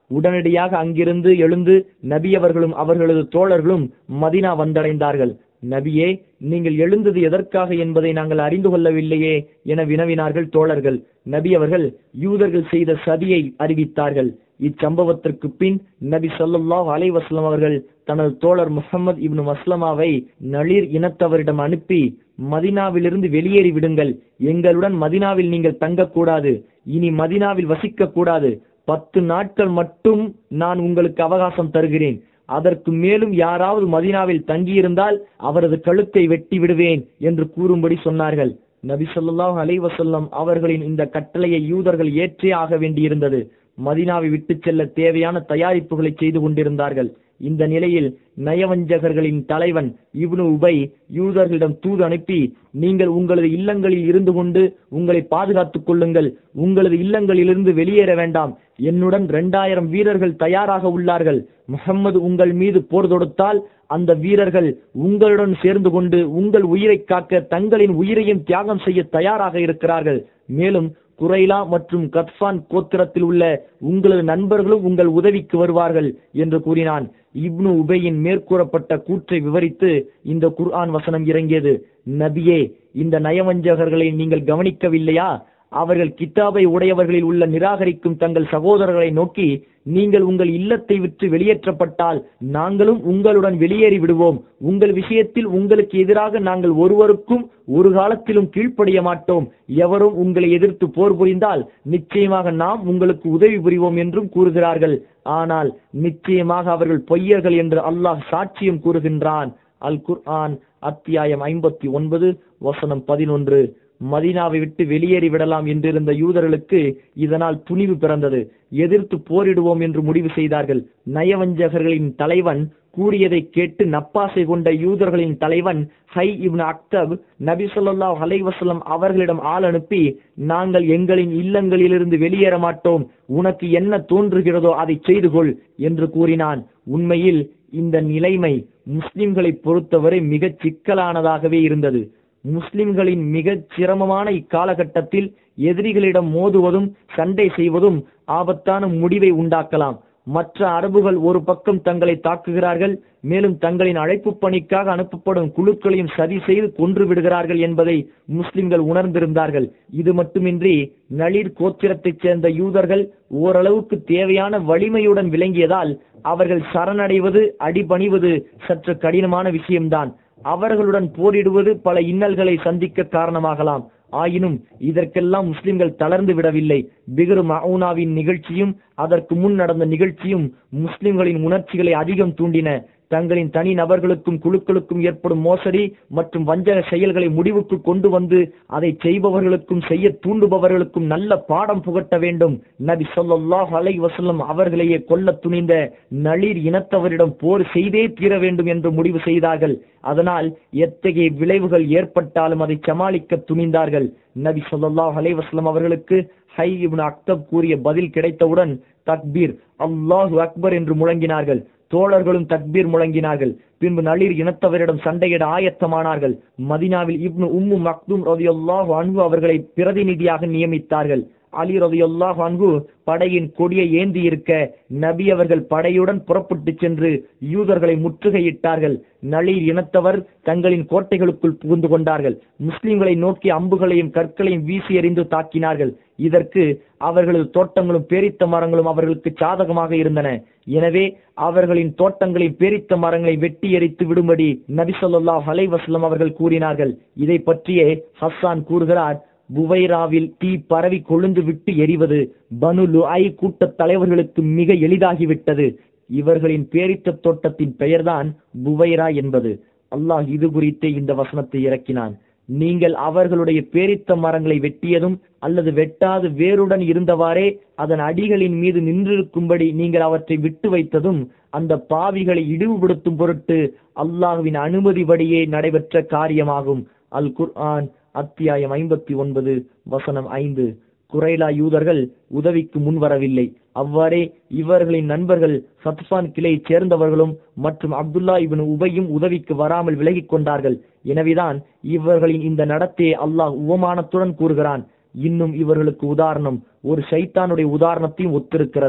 உடனடியாக அங்கிருந்து எழுந்து நபி அவர்களும் அவர்களது தோழர்களும் மதினா வந்தடைந்தார்கள் நபியே நீங்கள் எழுந்தது எதற்காக என்பதை நாங்கள் அறிந்து கொள்ளவில்லையே என வினவினார்கள் தோழர்கள் நபி அவர்கள் யூதர்கள் செய்த சதியை அறிவித்தார்கள் இச்சம்பவத்திற்கு பின் நபி ஸல்லல்லாஹு அலைஹி வஸல்லம் அவர்கள் தனது தோழர் முஹம்மது இப்னு மஸ்லமாவை நளிர் இனத்தவரிடம் அனுப்பி மதினாவிலிருந்து வெளியேறி விடுங்கள் எங்களுடன் மதினாவில் நீங்கள் தங்கக்கூடாது இனி மதினாவில் வசிக்க கூடாது பத்து நாட்கள் மட்டும் நான் உங்களுக்கு அவகாசம் தருகிறேன் அதற்கு மேலும் யாராவது மதினாவில் தங்கியிருந்தால் அவரது கழுத்தை வெட்டி விடுவேன் என்று கூறும்படி சொன்னார்கள் நபி ஸல்லல்லாஹு அலைஹி வஸல்லம் அவர்களின் இந்த கட்டளையை யூதர்கள் ஏற்றே ஆக வேண்டியிருந்தது மதினாவை விட்டுச் செல்ல தேவையான தயாரிப்புகளை செய்து கொண்டிருந்தார்கள் இந்த நிலையில் நயவஞ்சகர்களின் தலைவன் இப்னு உபை யூதர்களிடம் தூது அனுப்பி நீங்கள் உங்களது இல்லங்களில் இருந்து கொண்டு உங்களை பாதுகாத்துக் கொள்ளுங்கள் உங்களது இல்லங்களிலிருந்து வெளியேற வேண்டாம் என்னுடன் இரண்டாயிரம் வீரர்கள் தயாராக உள்ளார்கள் முகம்மது உங்கள் மீது போர் தொடுத்தால் அந்த வீரர்கள் உங்களுடன் சேர்ந்து கொண்டு உங்கள் உயிரை காக்க தங்களின் உயிரையும் தியாகம் செய்ய தயாராக இருக்கிறார்கள் மேலும் குரைலா மற்றும் கத்பான் கோத்திரத்தில் உள்ள உங்களது நண்பர்களும் உங்கள் உதவிக்கு வருவார்கள் என்று கூறினான் இப்னு உபையின் மேற்கூறப்பட்ட கூற்றை விவரித்து இந்த குர்ஆன் வசனம் இறங்கியது நபியே இந்த நயவஞ்சகர்களை நீங்கள் கவனிக்கவில்லையா அவர்கள் கித்தாபை உடையவர்களில் உள்ள நிராகரிக்கும் தங்கள் சகோதரர்களை நோக்கி நீங்கள் உங்கள் இல்லத்தை விட்டு வெளியேற்றப்பட்டால் நாங்களும் உங்களுடன் வெளியேறி விடுவோம் உங்கள் விஷயத்தில் உங்களுக்கு எதிராக நாங்கள் ஒருவருக்கும் ஒரு காலத்திலும் கீழ்ப்படிய மாட்டோம் எவரும் உங்களை எதிர்த்து போர் புரிந்தால் நிச்சயமாக நாம் உங்களுக்கு உதவி புரிவோம் என்றும் கூறுகிறார்கள் ஆனால் நிச்சயமாக அவர்கள் பொய்யர்கள் என்று அல்லாஹ் சாட்சியம் கூறுகின்றான் அல் குர்ஆன் அத்தியாயம் ஐம்பத்தி ஒன்பது வசனம் பதினொன்று மதீனாவை விட்டு வெளியேறி விடலாம் என்றிருந்த யூதர்களுக்கு இதனால் துணிவு பிறந்தது எதிர்த்து போரிடுவோம் என்று முடிவு செய்தார்கள் நயவஞ்சகர்களின் தலைவன் கூறியதை கேட்டு நப்பாசை கொண்ட யூதர்களின் தலைவன் ஹை இப்னு அக்தப் நபி ஸல்லல்லாஹு அலைஹி வஸல்லம் அவர்களிடம் ஆள் அனுப்பி நாங்கள் எங்களின் இல்லங்களிலிருந்து வெளியேற மாட்டோம் உனக்கு என்ன தோன்றுகிறதோ அதை செய்து கொள் என்று கூறினான் உண்மையில் இந்த நிலைமை முஸ்லிம்களை பொறுத்தவரை மிகச் சிக்கலானதாகவே இருந்தது முஸ்லிம்களின் மிகச் சிரமமான இக்காலகட்டத்தில் எதிரிகளிடம் மோதுவதும் சண்டை செய்வதும் ஆபத்தான முடிவை உண்டாக்கலாம் மற்ற அரபுகள் ஒரு பக்கம் தங்களை தாக்குகிறார்கள் மேலும் தங்களின் அழைப்பு பணிக்காக அனுப்பப்படும் குழுக்களையும் சதி செய்து கொன்று விடுகிறார்கள் என்பதை முஸ்லிம்கள் உணர்ந்திருந்தார்கள் இது மட்டுமின்றி நளிர் கோத்திரத்தைச் சேர்ந்த யூதர்கள் ஓரளவுக்கு தேவையான வலிமையுடன் விளங்கியதால் அவர்கள் சரணடைவது அடிபணிவது சற்று கடினமான விஷயம்தான் அவர்களுடன் போரிடுவது பல இன்னல்களை சந்திக்க காரணமாகலாம் ஆயினும் இதற்கெல்லாம் முஸ்லிம்கள் தளர்ந்து விடவில்லை பிகரு மவுனாவின் நிகழ்ச்சியும் அதற்கு முன் நடந்த நிகழ்ச்சியும் முஸ்லிம்களின் உணர்ச்சிகளை அதிகம் தூண்டின தங்களின் தனி நபர்களுக்கும் குழுக்களுக்கும் ஏற்படும் மோசடி மற்றும் வஞ்சக செயல்களை முடிவுக்கு கொண்டு வந்து அதை செய்பவர்களுக்கும் செய்ய தூண்டுபவர்களுக்கும் நல்ல பாடம் புகட்ட வேண்டும் நபி ஸல்லல்லாஹு அலைஹி வஸல்லம் அவர்களையே கொல்ல துணிந்த நளிர் இனத்தவரிடம் போர் செய்தே தீர வேண்டும் என்று முடிவு செய்தார்கள் அதனால் எத்தகைய விளைவுகள் ஏற்பட்டாலும் அதை சமாளிக்க துணிந்தார்கள் நபி ஸல்லல்லாஹு அலைஹி வஸல்லம் அவர்களுக்கு ஹை இப்னு அக்தப் கூறிய பதில் கிடைத்தவுடன் தக்பீர் அல்லாஹு அக்பர் என்று முழங்கினார்கள் தோழர்களும் தக்பீர் முழங்கினார்கள் பின்பு நளிர் இனத்தவரிடம் சண்டையிட ஆயத்தமானார்கள் மதினாவில் இப்னு உம்மு மக்தும் ரதியுல்லாஹு அன்ஹு அவர்களை பிரதிநிதியாக நியமித்தார்கள் அலி ரதியுல்லாஹு அன்ஹு படையின் கொடியை ஏந்தி இருக்க நபி அவர்கள் படையுடன் புறப்பட்டு சென்று யூதர்களை முற்றுகையிட்டார்கள் நளிர் இனத்தவர் தங்களின் கோட்டைகளுக்குள் புகுந்து கொண்டார்கள் முஸ்லிம்களை நோக்கி அம்புகளையும் கற்களையும் வீசி எறிந்து தாக்கினார்கள் இதற்கு அவர்களது தோட்டங்களும் பேரித்த மரங்களும் அவர்களுக்கு சாதகமாக இருந்தன எனவே அவர்களின் தோட்டங்களின் பேரித்த மரங்களை வெட்டி எரித்து விடும்படி நபி ஸல்லல்லாஹு அலைஹி வஸல்லம் அவர்கள் கூறினார்கள் இதை பற்றியே ஹஸ்ஸான் கூறுகிறார் புவைராவில் தீ பரவி கொழுந்து விட்டு எரிவது பனு லுஐ கூட்டத் தலைவர்களுக்கு மிக எளிதாகிவிட்டது இவர்களின் பேரித்த தோட்டத்தின் பெயர்தான் புவைரா என்பது அல்லாஹ் இது குறித்தே இந்த வசனத்தை இறக்கினான் நீங்கள் அவர்களுடைய பேரித்த மரங்களை வெட்டியதும் அல்லது வெட்டாது வேருடன் இருந்தவாறே அதன் அடிகளின் மீது நின்றிருக்கும்படி நீங்கள் அவற்றை விட்டு வைத்ததும் அந்த பாவிகளை இழிவுபடுத்தும் பொருட்டு அல்லாஹுவின் அனுமதிபடியே நடைபெற்ற காரியமாகும் அல் குர்ஆன் அத்தியாயம் ஐம்பத்தி ஒன்பது வசனம் ஐந்து குரைலா யூதர்கள் உதவிக்கு முன்வரவில்லை அவ்வாறே இவர்களின் நண்பர்கள் சத்பான் கிளையைச் சேர்ந்தவர்களும் மற்றும் அப்துல்லா இவன் உபையும் உதவிக்கு வராமல் விலகிக் கொண்டார்கள் எனவேதான் இவர்களின் இந்த நடத்தையை அல்லாஹ் உவமானத்துடன் கூறுகிறான் இன்னும் இவர்களுக்கு உதாரணம் ஒரு ஷைத்தானுடைய உதாரணத்தையும் ஒத்திருக்கிறது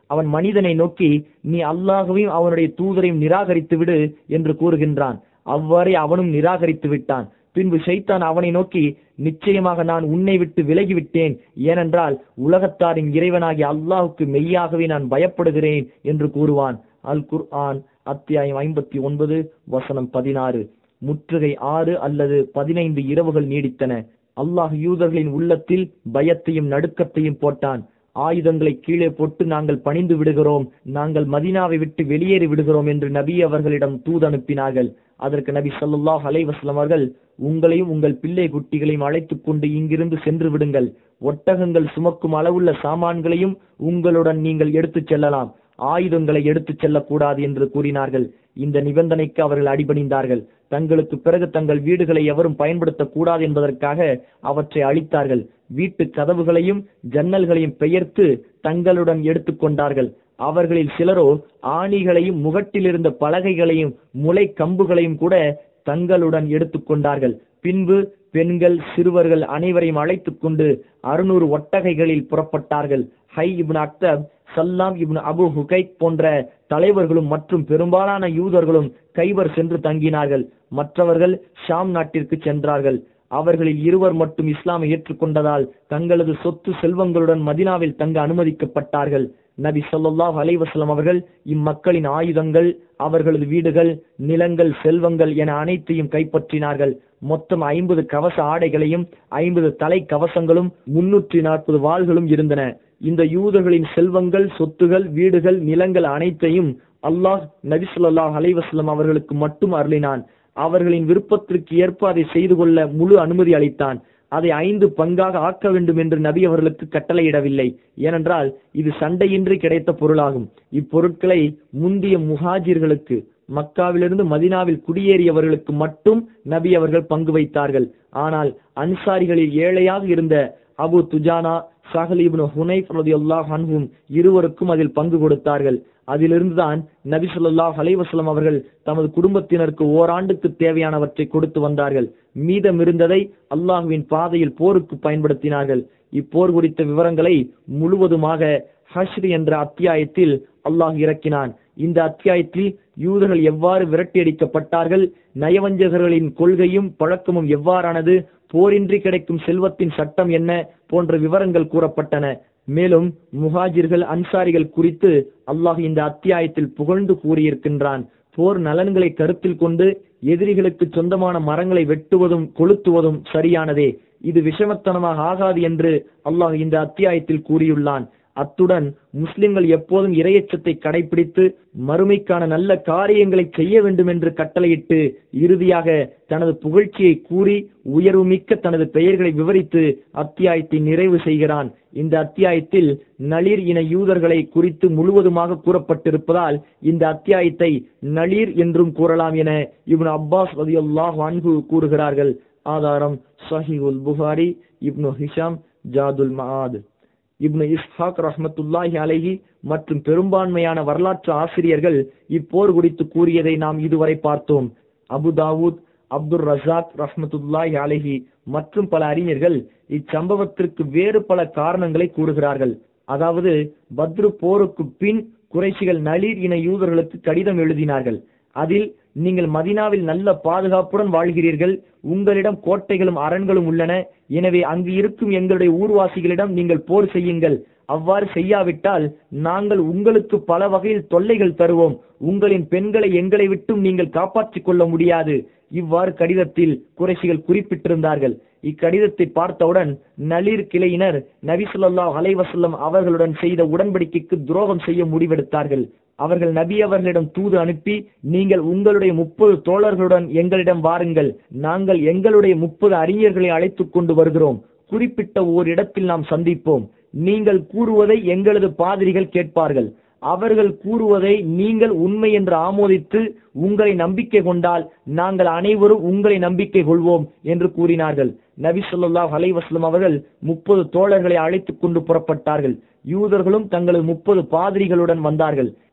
அவன் மனிதனை நோக்கி நீ அல்லாஹையும் அவனுடைய தூதரையும் நிராகரித்து விடு என்று கூறுகின்றான் அவ்வாறே அவனும் நிராகரித்து விட்டான் பின்பு ஷைத்தான் அவனை நோக்கி நிச்சயமாக நான் உன்னை விட்டு விலகிவிட்டேன் ஏனென்றால் உலகத்தாரின் இறைவனாகிய அல்லாஹுக்கு மெய்யாகவே நான் பயப்படுகிறேன் என்று கூறுவான் அல் குர்ஆன் அத்தியாயம் ஐம்பத்தி ஒன்பது வசனம் பதினாறு முற்றுகை ஆறு அல்லது பதினைந்து இரவுகள் நீடித்தன அல்லாஹ் யூதர்களின் உள்ளத்தில் பயத்தையும் நடுக்கத்தையும் போட்டான் ஆயுதங்களை கீழே போட்டு நாங்கள் பணிந்து விடுகிறோம் நாங்கள் மதீனாவை விட்டு வெளியேறி விடுகிறோம் என்று நபி அவர்களிடம் தூது அனுப்பினார்கள் அதற்கு நபி ஸல்லல்லாஹு அலைஹி வஸல்லம் அவர்கள் உங்களையும் உங்கள் பிள்ளை குட்டிகளையும் அழைத்துக் கொண்டு இங்கிருந்து சென்று விடுங்கள் ஒட்டகங்கள் சுமக்கும் அளவுள்ள சாமான்களையும் உங்களுடன் நீங்கள் எடுத்துச் செல்லலாம் ஆயுதங்களை எடுத்துச் செல்லக்கூடாது என்று கூறினார்கள் இந்த நிபந்தனைக்கு அவர்கள் அடிபணிந்தார்கள் தங்களுக்கு பிறகு தங்கள் வீடுகளை எவரும் பயன்படுத்தக் கூடாது என்பதற்காக அவற்றை அழித்தார்கள் வீட்டு கதவுகளையும் ஜன்னல்களையும் பெயர்த்து தங்களுடன் எடுத்துக்கொண்டார்கள் அவர்களில் சிலரோ ஆணிகளையும் முகட்டில் இருந்த பலகைகளையும் முளை கம்புகளையும் கூட தங்களுடன் எடுத்துக்கொண்டார்கள் பின்பு பெண்கள் சிறுவர்கள் அனைவரையும் அழைத்துக் கொண்டு அறுநூறு ஒட்டகைகளில் புறப்பட்டார்கள் ஹை இப்னு அக்தப் சல்லாம் இப்னு அபு ஹுகைக் போன்ற தலைவர்களும் மற்றும் பெரும்பாலான யூதர்களும் கைவர் சென்று தங்கினார்கள் மற்றவர்கள் ஷாம் நாட்டிற்கு சென்றார்கள் அவர்களில் இருவர் மட்டும் இஸ்லாமை ஏற்றுக்கொண்டதால் தங்களது சொத்து செல்வங்களுடன் மதினாவில் தங்க அனுமதிக்கப்பட்டார்கள் நபி ஸல்லல்லாஹு அலைஹி வஸல்லம் அவர்கள் இம்மக்களின் ஆயுதங்கள் அவர்களது வீடுகள் நிலங்கள் செல்வங்கள் என அனைத்தையும் கைப்பற்றினார்கள் மொத்தம் ஐம்பது கவச ஆடைகளையும் ஐம்பது தலை கவசங்களும் முன்னூற்றி நாற்பது வாள்களும் இருந்தன இந்த யூதர்களின் செல்வங்கள் சொத்துகள் வீடுகள் நிலங்கள் அனைத்தையும் அல்லாஹ் நபி ஸல்லல்லாஹு அலைஹி வஸல்லம் அவர்களுக்கு மட்டும் அருளினான் அவர்களின் விருப்பத்திற்கு ஏற்ப அதை செய்து கொள்ள முழு அனுமதி அளித்தான் அதை ஐந்து பங்காக ஆக்க வேண்டும் என்று நபி அவர்களுக்கு கட்டளையிடவில்லை ஏனென்றால் இது சண்டையின்றி கிடைத்த பொருளாகும் இப்பொருட்களை முந்திய முஹாஜிர்களுக்கு மக்காவிலிருந்து மதினாவில் குடியேறியவர்களுக்கு மட்டும் நபி அவர்கள் பங்கு வைத்தார்கள் ஆனால் அன்சாரிகளில் ஏழையாக இருந்த அபு துஜானா சஹல் இப்னு ஹுனைஃப் ரலியல்லாஹு அன்ஹும் இருவருக்கும் அதில் பங்கு கொடுத்தார்கள் அதிலிருந்துதான் நபி ஸல்லல்லாஹு அலைஹி வஸல்லம் அவர்கள் தமது குடும்பத்தினருக்கு ஓராண்டுக்கு தேவையானவற்றை கொடுத்து வந்தார்கள் மீதமிருந்ததை அல்லாஹுவின் பாதையில் போருக்கு பயன்படுத்தினார்கள் இப்போர் குறித்த விவரங்களை முழுவதுமாக ஹஷ்ர் என்ற அத்தியாயத்தில் அல்லாஹ் இறக்கினான் இந்த அத்தியாயத்தில் யூதர்கள் எவ்வாறு விரட்டியடிக்கப்பட்டார்கள் நயவஞ்சகர்களின் கொள்கையும் பழக்கமும் எவ்வாறானது போரின்றி கிடைக்கும் செல்வத்தின் சட்டம் என்ன போன்ற விவரங்கள் கூறப்பட்டன மேலும் முஹாஜிர்கள் அன்சாரிகள் குறித்து அல்லாஹ் இந்த அத்தியாயத்தில் புகழ்ந்து கூறியிருக்கின்றான் போர் நலன்களை கருத்தில் கொண்டு எதிரிகளுக்கு சொந்தமான மரங்களை வெட்டுவதும் கொளுத்துவதும் சரியானதே இது விஷமத்தனமாக ஆகாது என்று அல்லாஹ் இந்த அத்தியாயத்தில் கூறியுள்ளான் அத்துடன் முஸ்லிம்கள் எப்போதும் இரையச்சத்தை கடைபிடித்து மறுமைக்கான நல்ல காரியங்களை செய்ய வேண்டும் என்று கட்டளையிட்டு இறுதியாக தனது புகழ்ச்சியை கூறி உயர்வுமிக்க தனது பெயர்களை விவரித்து அத்தியாயத்தை நிறைவு செய்கிறான் இந்த அத்தியாயத்தில் நளிர் இன யூதர்களை குறித்து முழுவதுமாக கூறப்பட்டிருப்பதால் இந்த அத்தியாயத்தை நளிர் என்றும் கூறலாம் என இப்னு அப்பாஸ் ரதியுல்லாஹ் அன்ஹு கூறுகிறார்கள் ஆதாரம் சஹிஹுல் புகாரி இப்னு ஹிஷாம் ஜாதுல் மஆத் இப்னு இஸ்ஹாக் ரஹ்மத்துல்லாஹி அலைஹி மற்றும் பெரும்பான்மையான வரலாற்று ஆசிரியர்கள் இப்போர் குறித்து கூறியதை நாம் இதுவரை பார்த்தோம் அபு தாவூத் அப்துல் ரசாக் ரஹ்மத்துல்லாஹி அலைஹி மற்றும் பல அறிஞர்கள் இச்சம்பவத்திற்கு வேறு பல காரணங்களை கூறுகிறார்கள் அதாவது பத்ரு போருக்கு பின் குறைஷிகள் நளிர் இன யூதர்களுக்கு கடிதம் எழுதினார்கள் அதில் நீங்கள் மதினாவில் நல்ல பாதுகாப்புடன் வாழ்கிறீர்கள் உங்களிடம் கோட்டைகளும் அரண்களும் உள்ளன எனவே அங்கு இருக்கும் எங்களுடைய ஊர்வாசிகளிடம் நீங்கள் போர் செய்யுங்கள் அவ்வாறு செய்யாவிட்டால் நாங்கள் உங்களுக்கு பல வகையில் தொல்லைகள் தருவோம் உங்களின் பெண்களை எங்களை விட்டும் நீங்கள் காப்பாற்றிக் கொள்ள முடியாது இவ்வாறு கடிதத்தில் குறைசிகள் குறிப்பிட்டிருந்தார்கள் இக்கடிதத்தை பார்த்தவுடன் நளிர் கிளையினர் நபி ஸல்லல்லாஹு அலைஹி வஸல்லம் அவர்களுடன் செய்த உடன்படிக்கைக்கு துரோகம் செய்ய முடிவெடுத்தார்கள் அவர்கள் நபி அவர்களிடம் தூது அனுப்பி நீங்கள் உங்களுடைய முப்பது தோழர்களுடன் எங்களிடம் வாருங்கள் நாங்கள் எங்களுடைய முப்பது அறிஞர்களை அழைத்துக் கொண்டு வருகிறோம் குறிப்பிட்ட ஓர் இடத்தில் நாம் சந்திப்போம் நீங்கள் கூறுவதை எங்களது பாதிரிகள் கேட்பார்கள் அவர்கள் கூறுவதை நீங்கள் உண்மை என்று ஆமோதித்து உங்களை நம்பிக்கை கொண்டால் நாங்கள் அனைவரும் உங்களை நம்பிக்கை கொள்வோம் என்று கூறினார்கள் நபி ஸல்லல்லாஹு அலைஹி வஸல்லம் அவர்கள் முப்பது தோழர்களை அழைத்துக் கொண்டு புறப்பட்டார்கள் யூதர்களும் தங்களது முப்பது பாதிரிகளுடன் வந்தார்கள்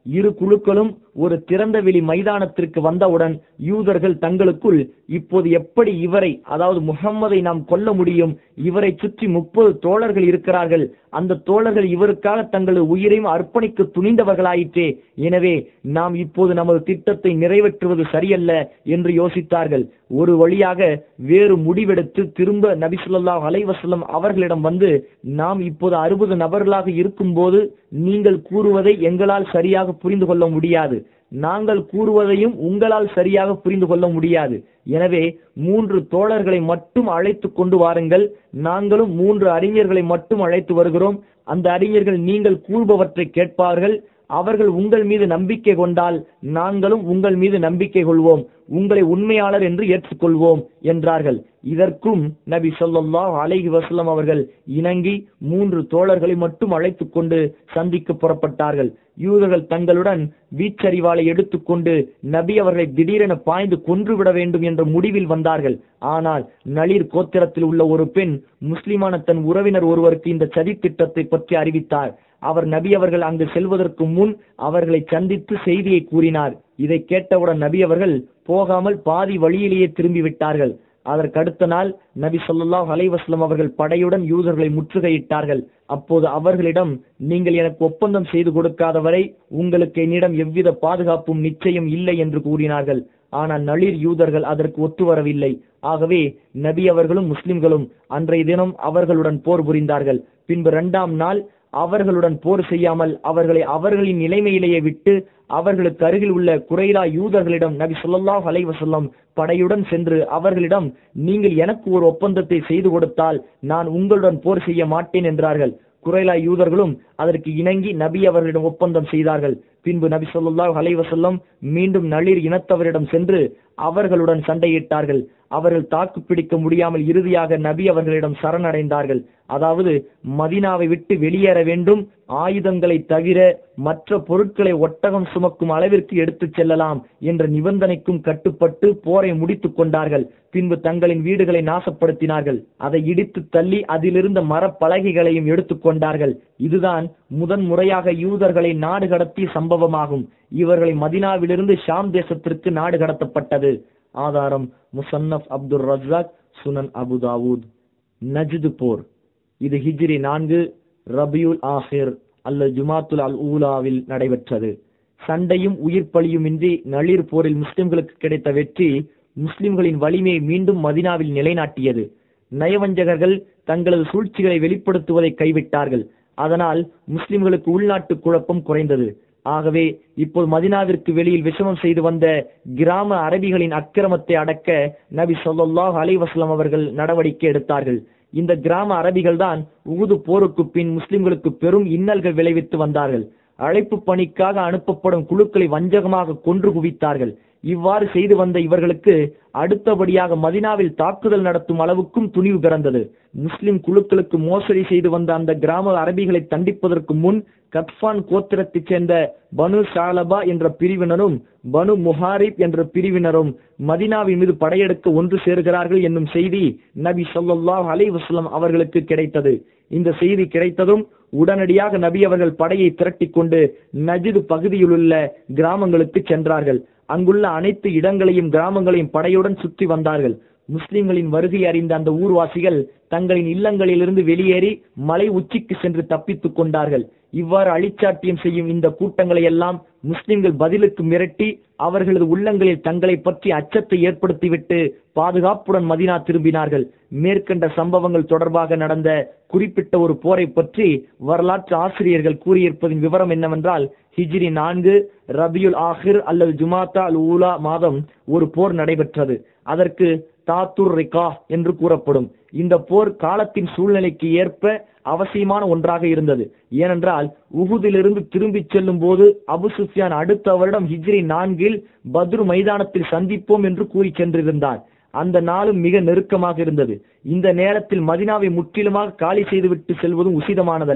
இரு குழுக்களும் ஒரு திறந்த வெளி மைதானத்திற்கு வந்தவுடன் யூதர்கள் தங்களுக்குள் இப்போது எப்படி இவரை அதாவது முகம்மதை நாம் கொல்ல முடியும் இவரை சுற்றி முப்பது தோழர்கள் இருக்கிறார்கள் அந்த தோழர்கள் இவருக்காக தங்களது உயிரையும் அர்ப்பணிக்க துணிந்தவர்களாயிற்றே எனவே நாம் இப்போது நமது திட்டத்தை நிறைவேற்றுவது சரியல்ல என்று யோசித்தார்கள் ஒரு வழியாக வேறு முடிவெடுத்து திரும்ப நபி ஸல்லல்லாஹு அலைஹி வஸல்லம் அவர்களிடம் வந்து நாம் இப்போது அறுபது நபர்களாக இருக்கும்போது நீங்கள் கூறுவதை எங்களால் சரியாக புரிந்து கொள்ள முடியாது நாங்கள் கூறுவதையும் உங்களால் சரியாக புரிந்து கொள்ள முடியாது எனவே மூன்று தோழர்களை மட்டும் அழைத்து கொண்டு வாருங்கள் நாங்களும் மூன்று அறிஞர்களை மட்டும் அழைத்து வருகிறோம் அந்த அறிஞர்கள் நீங்கள் கூறுபவற்றை கேட்பார்கள் அவர்கள் உங்கள் மீது நம்பிக்கை கொண்டால் நாங்களும் உங்கள் மீது நம்பிக்கை கொள்வோம் உங்களை உண்மையாளர் என்று ஏற்றுக்கொள்வோம் என்றார்கள் இதற்கும் நபி ஸல்லல்லாஹு அலைஹி வஸல்லம் அவர்கள் இணங்கி மூன்று தோழர்களை மட்டும் அழைத்துக் கொண்டு சந்திக்க புறப்பட்டார்கள் யூதர்கள் தங்களுடன் வீச்சறிவாளை எடுத்துக்கொண்டு நபி அவர்களை திடீரென பாய்ந்து கொன்றுவிட வேண்டும் என்ற முடிவில் வந்தார்கள் ஆனால் நளிர் கோத்திரத்தில் உள்ள ஒரு பெண் முஸ்லிமான தன் உறவினர் ஒருவருக்கு இந்த சதி திட்டத்தை பற்றி அறிவித்தார் அவர் நபி அவர்கள் அங்கு செல்வதற்கு முன் அவர்களை சந்தித்து செய்தியை கூறினார் இதை கேட்டவுடன் நபி அவர்கள் போகாமல் பாதி வழியிலேயே திரும்பி விட்டார்கள் அதற்கடுத்த நாள் நபி ஸல்லல்லாஹு அலைஹி வஸல்லம் அவர்கள் படையுடன் யூதர்களை முற்றுகையிட்டார்கள் அப்போது அவர்களிடம் நீங்கள் எனக்கு ஒப்பந்தம் செய்து கொடுக்காதவரை உங்களுக்கு என்னிடம் எவ்வித பாதுகாப்பும் நிச்சயம் இல்லை என்று கூறினார்கள் ஆனால் நளிர் யூதர்கள் அதற்கு ஒத்து வரவில்லை ஆகவே நபி அவர்களும் முஸ்லிம்களும் அன்றைய தினம் அவர்களுடன் போர் புரிந்தார்கள் பின்பு இரண்டாம் நாள் அவர்களுடன் போர் செய்யாமல் அவர்களை அவர்களின் நிலைமையிலேயே விட்டு அவர்களுக்கு அருகில் உள்ள குறைலா யூதர்களிடம் நபி ஸல்லல்லாஹு அலைஹி வஸல்லம் படையுடன் சென்று அவர்களிடம் நீங்கள் எனக்கு ஒரு ஒப்பந்தத்தை செய்து கொடுத்தால் நான் உங்களுடன் போர் செய்ய மாட்டேன் என்றார்கள் குறைலா யூதர்களும் அதற்கு இணங்கி நபி அவர்களிடம் ஒப்பந்தம் செய்தார்கள் பின்பு நபி ஸல்லல்லாஹு அலைஹி வஸல்லம் மீண்டும் நளிர் இனத்தவரிடம் சென்று அவர்களுடன் சண்டையிட்டார்கள் அவர்கள் தாக்கு பிடிக்க முடியாமல் இறுதியாக நபி அவர்களிடம் சரணடைந்தார்கள் அதாவது மதினாவை விட்டு வெளியேற வேண்டும் ஆயுதங்களை தவிர மற்ற பொருட்களை ஒட்டகம் சுமக்கும் அளவிற்கு எடுத்துச் செல்லலாம் என்ற நிபந்தனைக்கும் கட்டுப்பட்டு போரை முடித்துக் கொண்டார்கள் பின்பு தங்களின் வீடுகளை நாசப்படுத்தினார்கள் அதை இடித்து தள்ளி அதிலிருந்த மரப்பலகைகளையும் எடுத்துக் கொண்டார்கள் இதுதான் முதன் முறையாக யூதர்களை நாடு கடத்திய சம்பவமாகும் இவர்களை மதினாவிலிருந்து ஷாம் தேசத்திற்கு நாடு கடத்தப்பட்டது ஆதாரம் முசன்னப் அப்துல் ரஜாக் சுனன் அபுதாவூத் நஜ்து போர் இது ஹிஜ்ரி நான்கு ரபியுல் ஆஹிர் அல்லது ஜுமாத்துல் அல் ஊலாவில் நடைபெற்றது சண்டையும் உயிர் பலியுமின்றி நளிர் போரில் முஸ்லிம்களுக்கு கிடைத்த வெற்றி முஸ்லிம்களின் வலிமையை மீண்டும் மதினாவில் நிலைநாட்டியது நயவஞ்சகர்கள் தங்களது சூழ்ச்சிகளை வெளிப்படுத்துவதை கைவிட்டார்கள் அதனால் முஸ்லிம்களுக்கு உள்நாட்டு குழப்பம் குறைந்தது ஆகவே இப்போது மதினாவிற்கு வெளியில் விஷமம் செய்து வந்த கிராம அரபிகளின் அக்கிரமத்தை அடக்க நபி ஸல்லல்லாஹு அலைஹி வஸல்லம் அவர்கள் நடவடிக்கை எடுத்தார்கள் இந்த கிராம அரபிகள் தான் உகுது போருக்கு பின் முஸ்லிம்களுக்கு பெரும் இன்னல்கள் விளைவித்து வந்தார்கள் அழைப்பு பணிக்காக அனுப்பப்படும் குழுக்களை வஞ்சகமாக கொன்று குவித்தார்கள் இவ்வாறு செய்து வந்த இவர்களுக்கு அடுத்தபடியாக மதினாவில் தாக்குதல் நடத்தும் அளவுக்கும் துணிவு பிறந்தது முஸ்லிம் குழுக்களுக்கு மோசடி செய்து வந்த அந்த கிராம அரபிகளை தண்டிப்பதற்கு முன் கத்பான் கோத்திரத்தைச் சேர்ந்த பனு சாலபா என்ற பிரிவினரும் பனு முஹாரிப் என்ற பிரிவினரும் மதினாவின் மீது படையெடுக்க ஒன்று சேர்கிறார்கள் என்னும் செய்தி நபி ஸல்லல்லாஹு அலைஹி வஸல்லம் அவர்களுக்கு கிடைத்தது இந்த செய்தி கிடைத்ததும் உடனடியாக நபி அவர்கள் படையை திரட்டிக் கொண்டு நஜிது பகுதியிலுள்ள கிராமங்களுக்கு சென்றார்கள் அங்குள்ள அனைத்து இடங்களையும் கிராமங்களையும் படையுடன் சுற்றி வந்தார்கள் முஸ்லிம்களின் வருகை அறிந்த அந்த ஊர்வாசிகள் தங்களின் இல்லங்களிலிருந்து வெளியேறி மலை உச்சிக்கு சென்று தப்பித்துக் கொண்டார்கள் இவ்வாறு அழிச்சாட்டியம் செய்யும் இந்த கூட்டங்களை எல்லாம் முஸ்லிம்கள் பதிலுக்கு மிரட்டி அவர்களது உள்ளங்களில் தங்களை பற்றி அச்சத்தை ஏற்படுத்திவிட்டு பாதுகாப்புடன் மதினா திரும்பினார்கள் மேற்கண்ட சம்பவங்கள் தொடர்பாக நடந்த குறிப்பிட்ட ஒரு போரை பற்றி வரலாற்று ஆசிரியர்கள் கூறியிருப்பதின் விவரம் என்னவென்றால் ஹிஜ்ரி நான்கு ரபியுல் ஆஹிர் அல்லது ஜுமாத்தா அல் ஊலா மாதம் ஒரு போர் நடைபெற்றது அதற்கு தாத்துர் ரிகா என்று கூறப்படும் இந்த போர் காலத்தின் சூழ்நிலைக்கு ஏற்ப அவசியமான ஒன்றாக இருந்தது ஏனென்றால் உகுதிலிருந்து திரும்பிச் செல்லும் போது அபு சுஃபியான் அடுத்த வருடம் ஹிஜ்ரி நான்கில் பத்ரு மைதானத்தில் சந்திப்போம் என்று கூறி சென்றிருந்தார் அந்த நாளும் மிக நெருக்கமாக இருந்தது இந்த நேரத்தில் மதினாவை முற்றிலுமாக காலி செய்துவிட்டு செல்வதும் உசிதமானதல்ல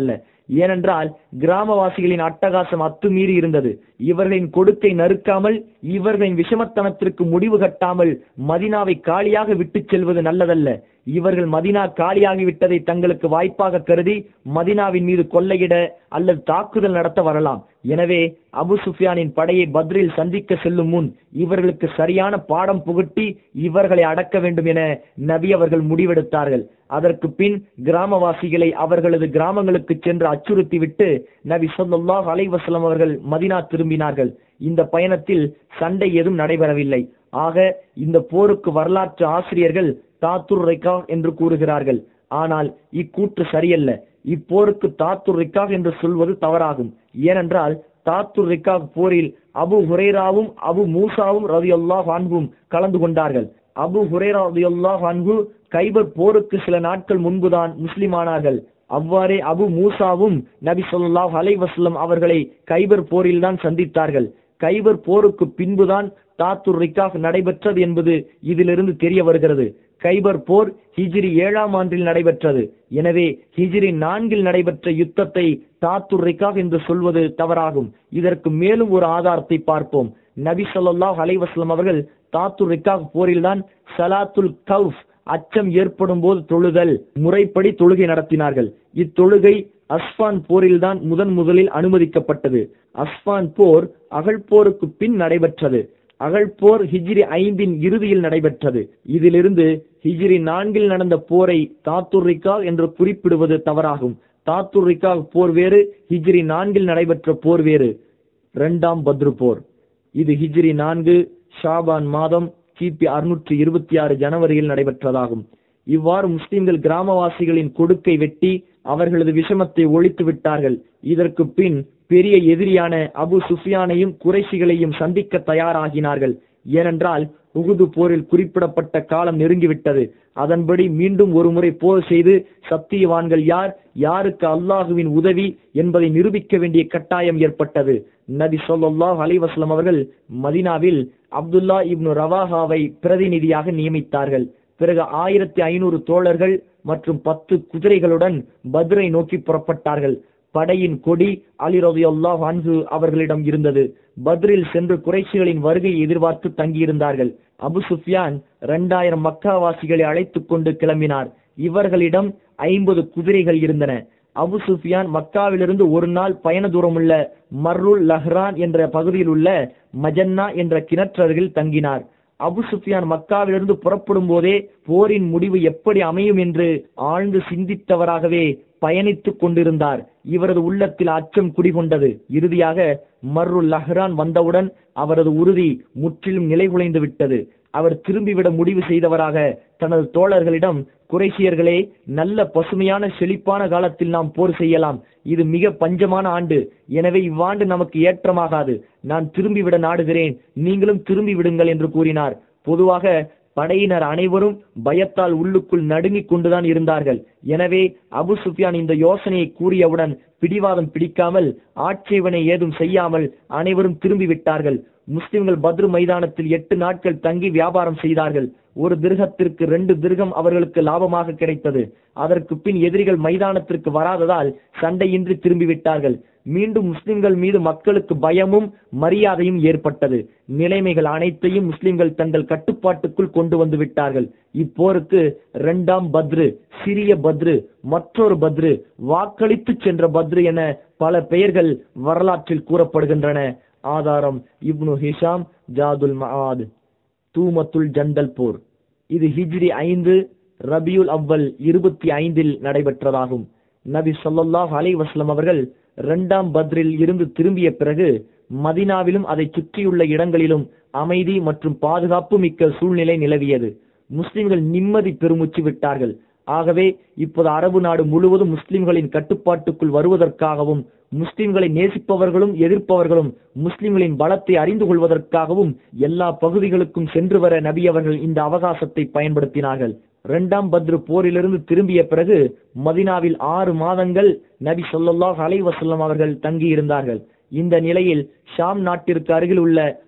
ஏனென்றால் கிராமவாசிகளின் அட்டகாசம் அத்துமீறி இருந்தது இவர்களின் கொடுக்கை நறுக்காமல் இவர்களின் விஷமத்தனத்திற்கு முடிவு கட்டாமல் மதினாவை காலியாக விட்டுச் செல்வது நல்லதல்ல இவர்கள் மதினா காலியாகிவிட்டதை தங்களுக்கு வாய்ப்பாக கருதி மதினாவின் மீது கொள்ளையிட அல்லது தாக்குதல் நடத்த வரலாம் எனவே அபு சுஃபியானின் படையை பத்ரில் சந்திக்க செல்லும் முன் இவர்களுக்கு சரியான பாடம் புகட்டி இவர்களை அடக்க வேண்டும் என நபி அவர்கள் முடிவெடுத்தார்கள் அதற்கு பின் கிராமவாசிகளை அவர்களது கிராமங்களுக்கு சென்று அச்சுறுத்திவிட்டு நபி ஸல்லல்லாஹு அலைஹி வஸல்லம் அவர்கள் மதினா திரும்பினார்கள் இந்த பயணத்தில் சண்டை எதுவும் நடைபெறவில்லை ஆக இந்த போருக்கு வரலாற்று ஆசிரியர்கள் தாத்துர் ரைகா என்று கூறுகிறார்கள் ஆனால் இக்கூற்று சரியல்ல இப்போருக்கு தாத்துர் ரிக்கா என்று சொல்வது தவறாகும் ஏனென்றால் தாத்துர் ரிக்கா போரில் அபு ஹுரேராவும் அபு மூசாவும் ரவி அல்லாஹ் அன்பும் கலந்து கொண்டார்கள் அபு ஹுரேரா ரவி அல்லாஹ் அன்பு கைபர் போருக்கு சில நாட்கள் முன்புதான் முஸ்லிமானார்கள் அவ்வாறே அபு மூசாவும் நபி ஸல்லல்லாஹு அலைஹி வஸல்லம் அவர்களை கைபர் போரில்தான் சந்தித்தார்கள் கைபர் போருக்கு பின்புதான் தாத்துர் ரிக்காக் நடைபெற்றது என்பது இதிலிருந்து தெரிய வருகிறது கைபர் போர் ஹிஜ்ரி ஏழாம் ஆண்டில் நடைபெற்றது எனவே ஹிஜ்ரி நான்கில் நடைபெற்ற யுத்தத்தை தாத்துர் ரிக்காக் என்று சொல்வது தவறாகும் இதற்கு மேலும் ஒரு ஆதாரத்தை பார்ப்போம் நபி ஸல்லல்லாஹு அலைஹி வஸல்லம் அவர்கள் தாத்துர் ரிக்காக் போரில்தான் சலாத்துல் கவுஃப் அச்சம் ஏற்படும் போது தொழுதல் முறைப்படி தொழுகை நடத்தினார்கள் இத்தொழுகை அஸ்பான் போரில்தான் முதன் முதலில் அனுமதிக்கப்பட்டது அஸ்பான் போர் அகழ்போருக்கு பின் நடைபெற்றது அகழ்போர் ஹிஜ்ரி ஐந்தின் இறுதியில் நடைபெற்றது இதிலிருந்து ஹிஜ்ரி நான்கில் நடந்த போரை தாத்துர்ரிகா என்று குறிப்பிடுவது தவறாகும் தாத்துர்ரிகா போர் வேறு ஹிஜ்ரி நான்கில் நடைபெற்ற போர் வேறு இரண்டாம் பத்ரு போர் இது ஹிஜ்ரி நான்கு ஷாபான் மாதம் கிபி அறுநூற்றி இருபத்தி ஆறு ஜனவரியில் நடைபெற்றதாகும் இவ்வாறு முஸ்லிம்கள் கிராமவாசிகளின் கொடுக்கை வெட்டி அவர்களது விஷமத்தை ஒழித்து விட்டார்கள் இதற்கு பின் பெரிய எதிரியான அபு சுஃபியானையும் குறைஷிகளையும் சந்திக்க தயாராகினார்கள் ஏனென்றால் உகுது போரில் குறிப்பிடப்பட்ட காலம் நெருங்கிவிட்டது அதன்படி மீண்டும் ஒருமுறை போர் செய்து சத்தியவான்கள் யார் யாருக்கு அல்லாஹுவின் உதவி என்பதை நிரூபிக்க வேண்டிய கட்டாயம் ஏற்பட்டது நபி ஸல்லல்லாஹு அலைஹி வஸல்லம் அவர்கள் மதினாவில் அப்துல்லா இப்னு ரவாஹாவை பிரதிநிதியாக நியமித்தார்கள் பிறகு ஆயிரத்தி ஐநூறு தோழர்கள் மற்றும் பத்து குதிரைகளுடன் பத்ரை நோக்கி புறப்பட்டார்கள் படையின் கொடி அலி ரலியல்லாஹு அன்ஹு அவர்களிடம் இருந்தது பத்ரில் சென்று குறைஷிகளின் வருகையை எதிர்பார்த்து தங்கியிருந்தார்கள் அபு சுஃபியான் இரண்டாயிரம் மக்காவாசிகளை அழைத்துக் கொண்டு கிளம்பினார் இவர்களிடம் ஐம்பது குதிரைகள் இருந்தன அபு சுஃபியான் மக்காவிலிருந்து ஒரு நாள் பயண தூரமுள்ள மர்ருல் லஹ்ரான் என்ற பகுதியில் உள்ள மஜன்னா என்ற கிணற்றருகில் தங்கினார் அபு சுஃபியான் மக்காவிலிருந்து புறப்படும் போதே போரின் முடிவு எப்படி அமையும் என்று ஆழ்ந்து சிந்தித்தவராகவே பயணித்துக் கொண்டிருந்தார் இவரது உள்ளத்தில் அச்சம் குடிகொண்டது இறுதியாக மர்ருல் லஹ்ரான் வந்தவுடன் அவரது உறுதி முற்றிலும் நிலைகுலைந்து விட்டது அவர் திரும்பிவிட முடிவு செய்தவராக தனது தோழர்களிடம் குறைசியர்களே நல்ல பசுமையான செழிப்பான காலத்தில் நாம் போர் செய்யலாம் இது மிக பஞ்சமான ஆண்டு எனவே இவ்வாண்டு நமக்கு ஏற்றமாகாது நான் திரும்பிவிட நாடுகிறேன் நீங்களும் திரும்பி விடுங்கள் என்று கூறினார் பொதுவாக படையினர் அனைவரும் பயத்தால் உள்ளுக்குள் நடுங்கிக் கொண்டுதான் இருந்தார்கள் எனவே அபு சுஃபியான் இந்த யோசனையை கூறியவுடன் பிடிவாதம் பிடிக்காமல் ஆட்சேபனை ஏதும் செய்யாமல் அனைவரும் திரும்பி விட்டார்கள் முஸ்லிம்கள் பத்ரு மைதானத்தில் எட்டு நாட்கள் தங்கி வியாபாரம் செய்தார்கள் ஒரு திருகத்திற்கு ரெண்டு திருகம் அவர்களுக்கு லாபமாக கிடைத்தது அதற்கு பின் எதிரிகள் மைதானத்திற்கு வராததால் சண்டையின்றி திரும்பிவிட்டார்கள் மீண்டும் முஸ்லிம்கள் மீது மக்களுக்கு பயமும் மரியாதையும் ஏற்பட்டது நிலைமைகள் அனைத்தையும் முஸ்லிம்கள் தங்கள் கட்டுப்பாட்டுக்குள் கொண்டு வந்து விட்டார்கள் இப்போருக்கு இரண்டாம் பத்ரு சிறிய பத்ரு மற்றொரு பத்ரு வாக்களித்து சென்ற பத்ரு என பல பெயர்கள் வரலாற்றில் கூறப்படுகின்றன ஆதாரம் இப்னு ஹிஷாம் ஜாதுல் மஆத் தூமத்துல் ஜண்டல் போர் இது ஹிஜ்ரி ஐந்து ரபியுல் அவ்வல் இருபத்தி ஐந்தில் நடைபெற்றதாகும் நபி ஸல்லல்லாஹு அலைஹி வஸல்லம் அவர்கள் இரண்டாம் பத்ரில் இருந்து திரும்பிய பிறகு மதினாவிலும் அதை சுற்றியுள்ள இடங்களிலும் அமைதி மற்றும் பாதுகாப்பு மிக்க சூழ்நிலை நிலவியது முஸ்லிம்கள் நிம்மதி பெருமூச்சு விட்டார்கள் ஆகவே இப்போது அரபு நாடு முழுவதும் முஸ்லிம்களின் கட்டுப்பாட்டுக்குள் வருவதற்காகவும் முஸ்லிம்களை நேசிப்பவர்களும் எதிர்ப்பவர்களும் முஸ்லிம்களின் பலத்தை அறிந்து கொள்வதற்காகவும் எல்லா பகுதிகளுக்கும் சென்று வர நபி அவர்கள் இந்த அவகாசத்தை பயன்படுத்தினார்கள் இரண்டாம் பத்ரு போரிலிருந்து திரும்பிய பிறகு மதினாவில் ஆறு மாதங்கள் நபி ஸல்லல்லாஹு அலைஹி வஸல்லம் அவர்கள் தங்கியிருந்தார்கள் இந்த நிலையில் ஷாம் நாட்டிற்கு அருகில் உள்ள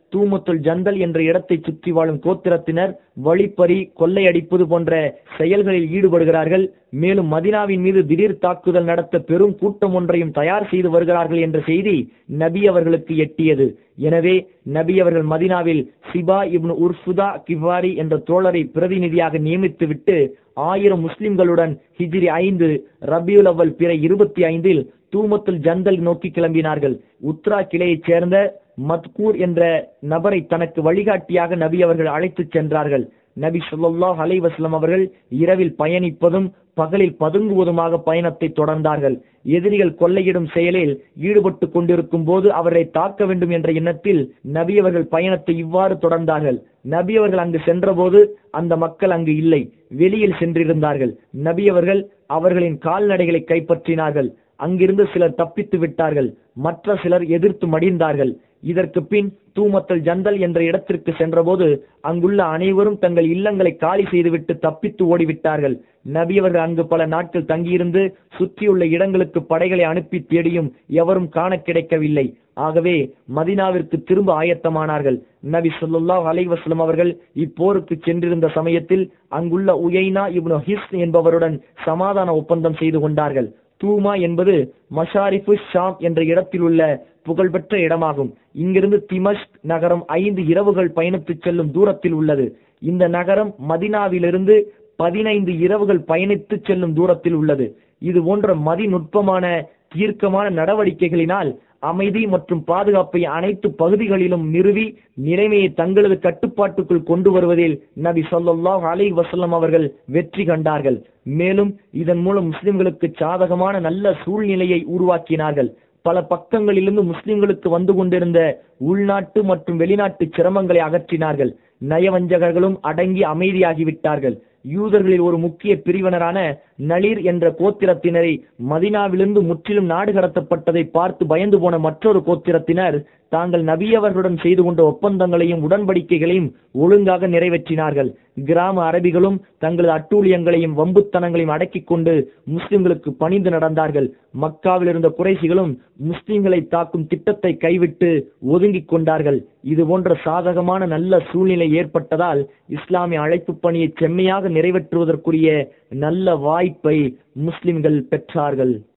தூமத்துல் ஜந்தல் என்ற இடத்தை சுற்றி வாழும் கோத்திரத்தினர் வழிப்பறி கொள்ளையடிப்பது போன்ற செயல்களில் ஈடுபடுகிறார்கள் மேலும் மதினாவின் மீது திடீர் தாக்குதல் நடத்த பெரும் கூட்டம் ஒன்றையும் தயார் செய்து வருகிறார்கள் என்ற செய்தி நபி அவர்களுக்கு எட்டியது எனவே நபி அவர்கள் மதினாவில் சிபா இப்னு உர்ஃபுதா கிவாரி என்ற தோழரை பிரதிநிதியாக நியமித்துவிட்டு ஆயிரம் முஸ்லிம்களுடன் ஹிஜ்ரி ஐந்து ரபியுல் அவ்வல் பிற இருபத்தி ஐந்தில் தூமத்துல் ஜந்தல் நோக்கி கிளம்பினார்கள் உத்ரா கிளையைச் சேர்ந்த மத்கூர் என்ற நபரை தனக்கு வழிகாட்டியாக நபி அவர்கள் அழைத்துச் சென்றார்கள் நபி ஸல்லல்லாஹு அலைஹி வஸல்லம் அவர்கள் இரவில் பயணிப்பதும் பகலில் பதுங்குவதுமாக பயணத்தை தொடர்ந்தார்கள் எதிரிகள் கொள்ளையிடும் செயலில் ஈடுபட்டு கொண்டிருக்கும் போது அவரை தாக்க வேண்டும் என்ற எண்ணத்தில் நபி அவர்கள் பயணத்தை இவ்வாறு தொடர்ந்தார்கள் நபி அவர்கள் அங்கு சென்றபோது அந்த மக்கள் அங்கு இல்லை வெளியில் சென்றிருந்தார்கள் நபி அவர்கள் அவர்களின் கால்நடைகளை கைப்பற்றினார்கள் அங்கிருந்து சிலர் தப்பித்து விட்டார்கள் மற்ற சிலர் எதிர்த்து மடிந்தார்கள் இதற்கு பின் தூமத்தல் ஜந்தல் என்ற இடத்திற்கு சென்றபோது அங்குள்ள அனைவரும் தங்கள் இல்லங்களை காலி செய்துவிட்டு தப்பித்து ஓடிவிட்டார்கள் நபி அவர்கள் அங்கு பல நாட்கள் தங்கியிருந்து சுற்றியுள்ள இடங்களுக்கு படைகளை அனுப்பி தேடியும் எவரும் காண கிடைக்கவில்லை ஆகவே மதினாவிற்கு திரும்ப ஆயத்தமானார்கள் நபி ஸல்லல்லாஹு அலைஹி வஸல்லம் அவர்கள் இப்போருக்கு சென்றிருந்த சமயத்தில் அங்குள்ள உயைனா இப்னு ஹிஸ் என்பவருடன் சமாதான ஒப்பந்தம் செய்து கொண்டார்கள் தூமா என்பது மஷாரிஃபு ஷாம் என்ற இடத்தில் உள்ள புகழ்பெற்ற இடமாகும் இங்கிருந்து திமஷ்க் நகரம் ஐந்து இரவுகள் பயணித்து செல்லும் தூரத்தில் உள்ளது இந்த நகரம் மதினாவிலிருந்து பதினைந்து இரவுகள் பயணித்து செல்லும் தூரத்தில் உள்ளது இது போன்ற மதிநுட்பமான தீர்க்கமான நடவடிக்கைகளினால் அமைதி மற்றும் பாதுகாப்பை அனைத்து பகுதிகளிலும் நிறுவி நிலைமையை தங்களது கட்டுப்பாட்டுக்குள் கொண்டு வருவதில் நபி ஸல்லல்லாஹு அலைஹி வஸல்லம் அவர்கள் வெற்றி கண்டார்கள் மேலும் இதன் மூலம் முஸ்லிம்களுக்கு சாதகமான நல்ல சூழ்நிலையை உருவாக்கினார்கள் பல பக்கங்களிலிருந்து முஸ்லிம்களுக்கு வந்து கொண்டிருந்த உள்நாட்டு மற்றும் வெளிநாட்டு சிரமங்களை அகற்றினார்கள் நயவஞ்சகர்களும் அடங்கி அமைதியாகிவிட்டார்கள் யூதர்களில் ஒரு முக்கிய பிரிவினரான நளிர் என்ற கோத்திரத்தினரை மதினாவிலிருந்து முற்றிலும் நாடு கடத்தப்பட்டதை பார்த்து பயந்து போன மற்றொரு கோத்திரத்தினர் தாங்கள் நபியவர்களுடன் செய்து கொண்ட ஒப்பந்தங்களையும் உடன்படிக்கைகளையும் ஒழுங்காக நிறைவேற்றினார்கள் கிராம அரபிகளும் தங்களது அட்டூழியங்களையும் வம்புத்தனங்களையும் அடக்கிக் கொண்டு முஸ்லிம்களுக்கு பணிந்து நடந்தார்கள் மக்காவில் இருந்த குறைசிகளும் முஸ்லிம்களை தாக்கும் திட்டத்தை கைவிட்டு ஒதுங்கிக் கொண்டார்கள் இது போன்ற சாதகமான நல்ல சூழ்நிலை ஏற்பட்டதால் இஸ்லாமிய அழைப்பு பணியை செம்மையாக நிறைவேற்றுவதற்குரிய நல்ல வாய்ப்பை முஸ்லிம்கள் பெற்றார்கள்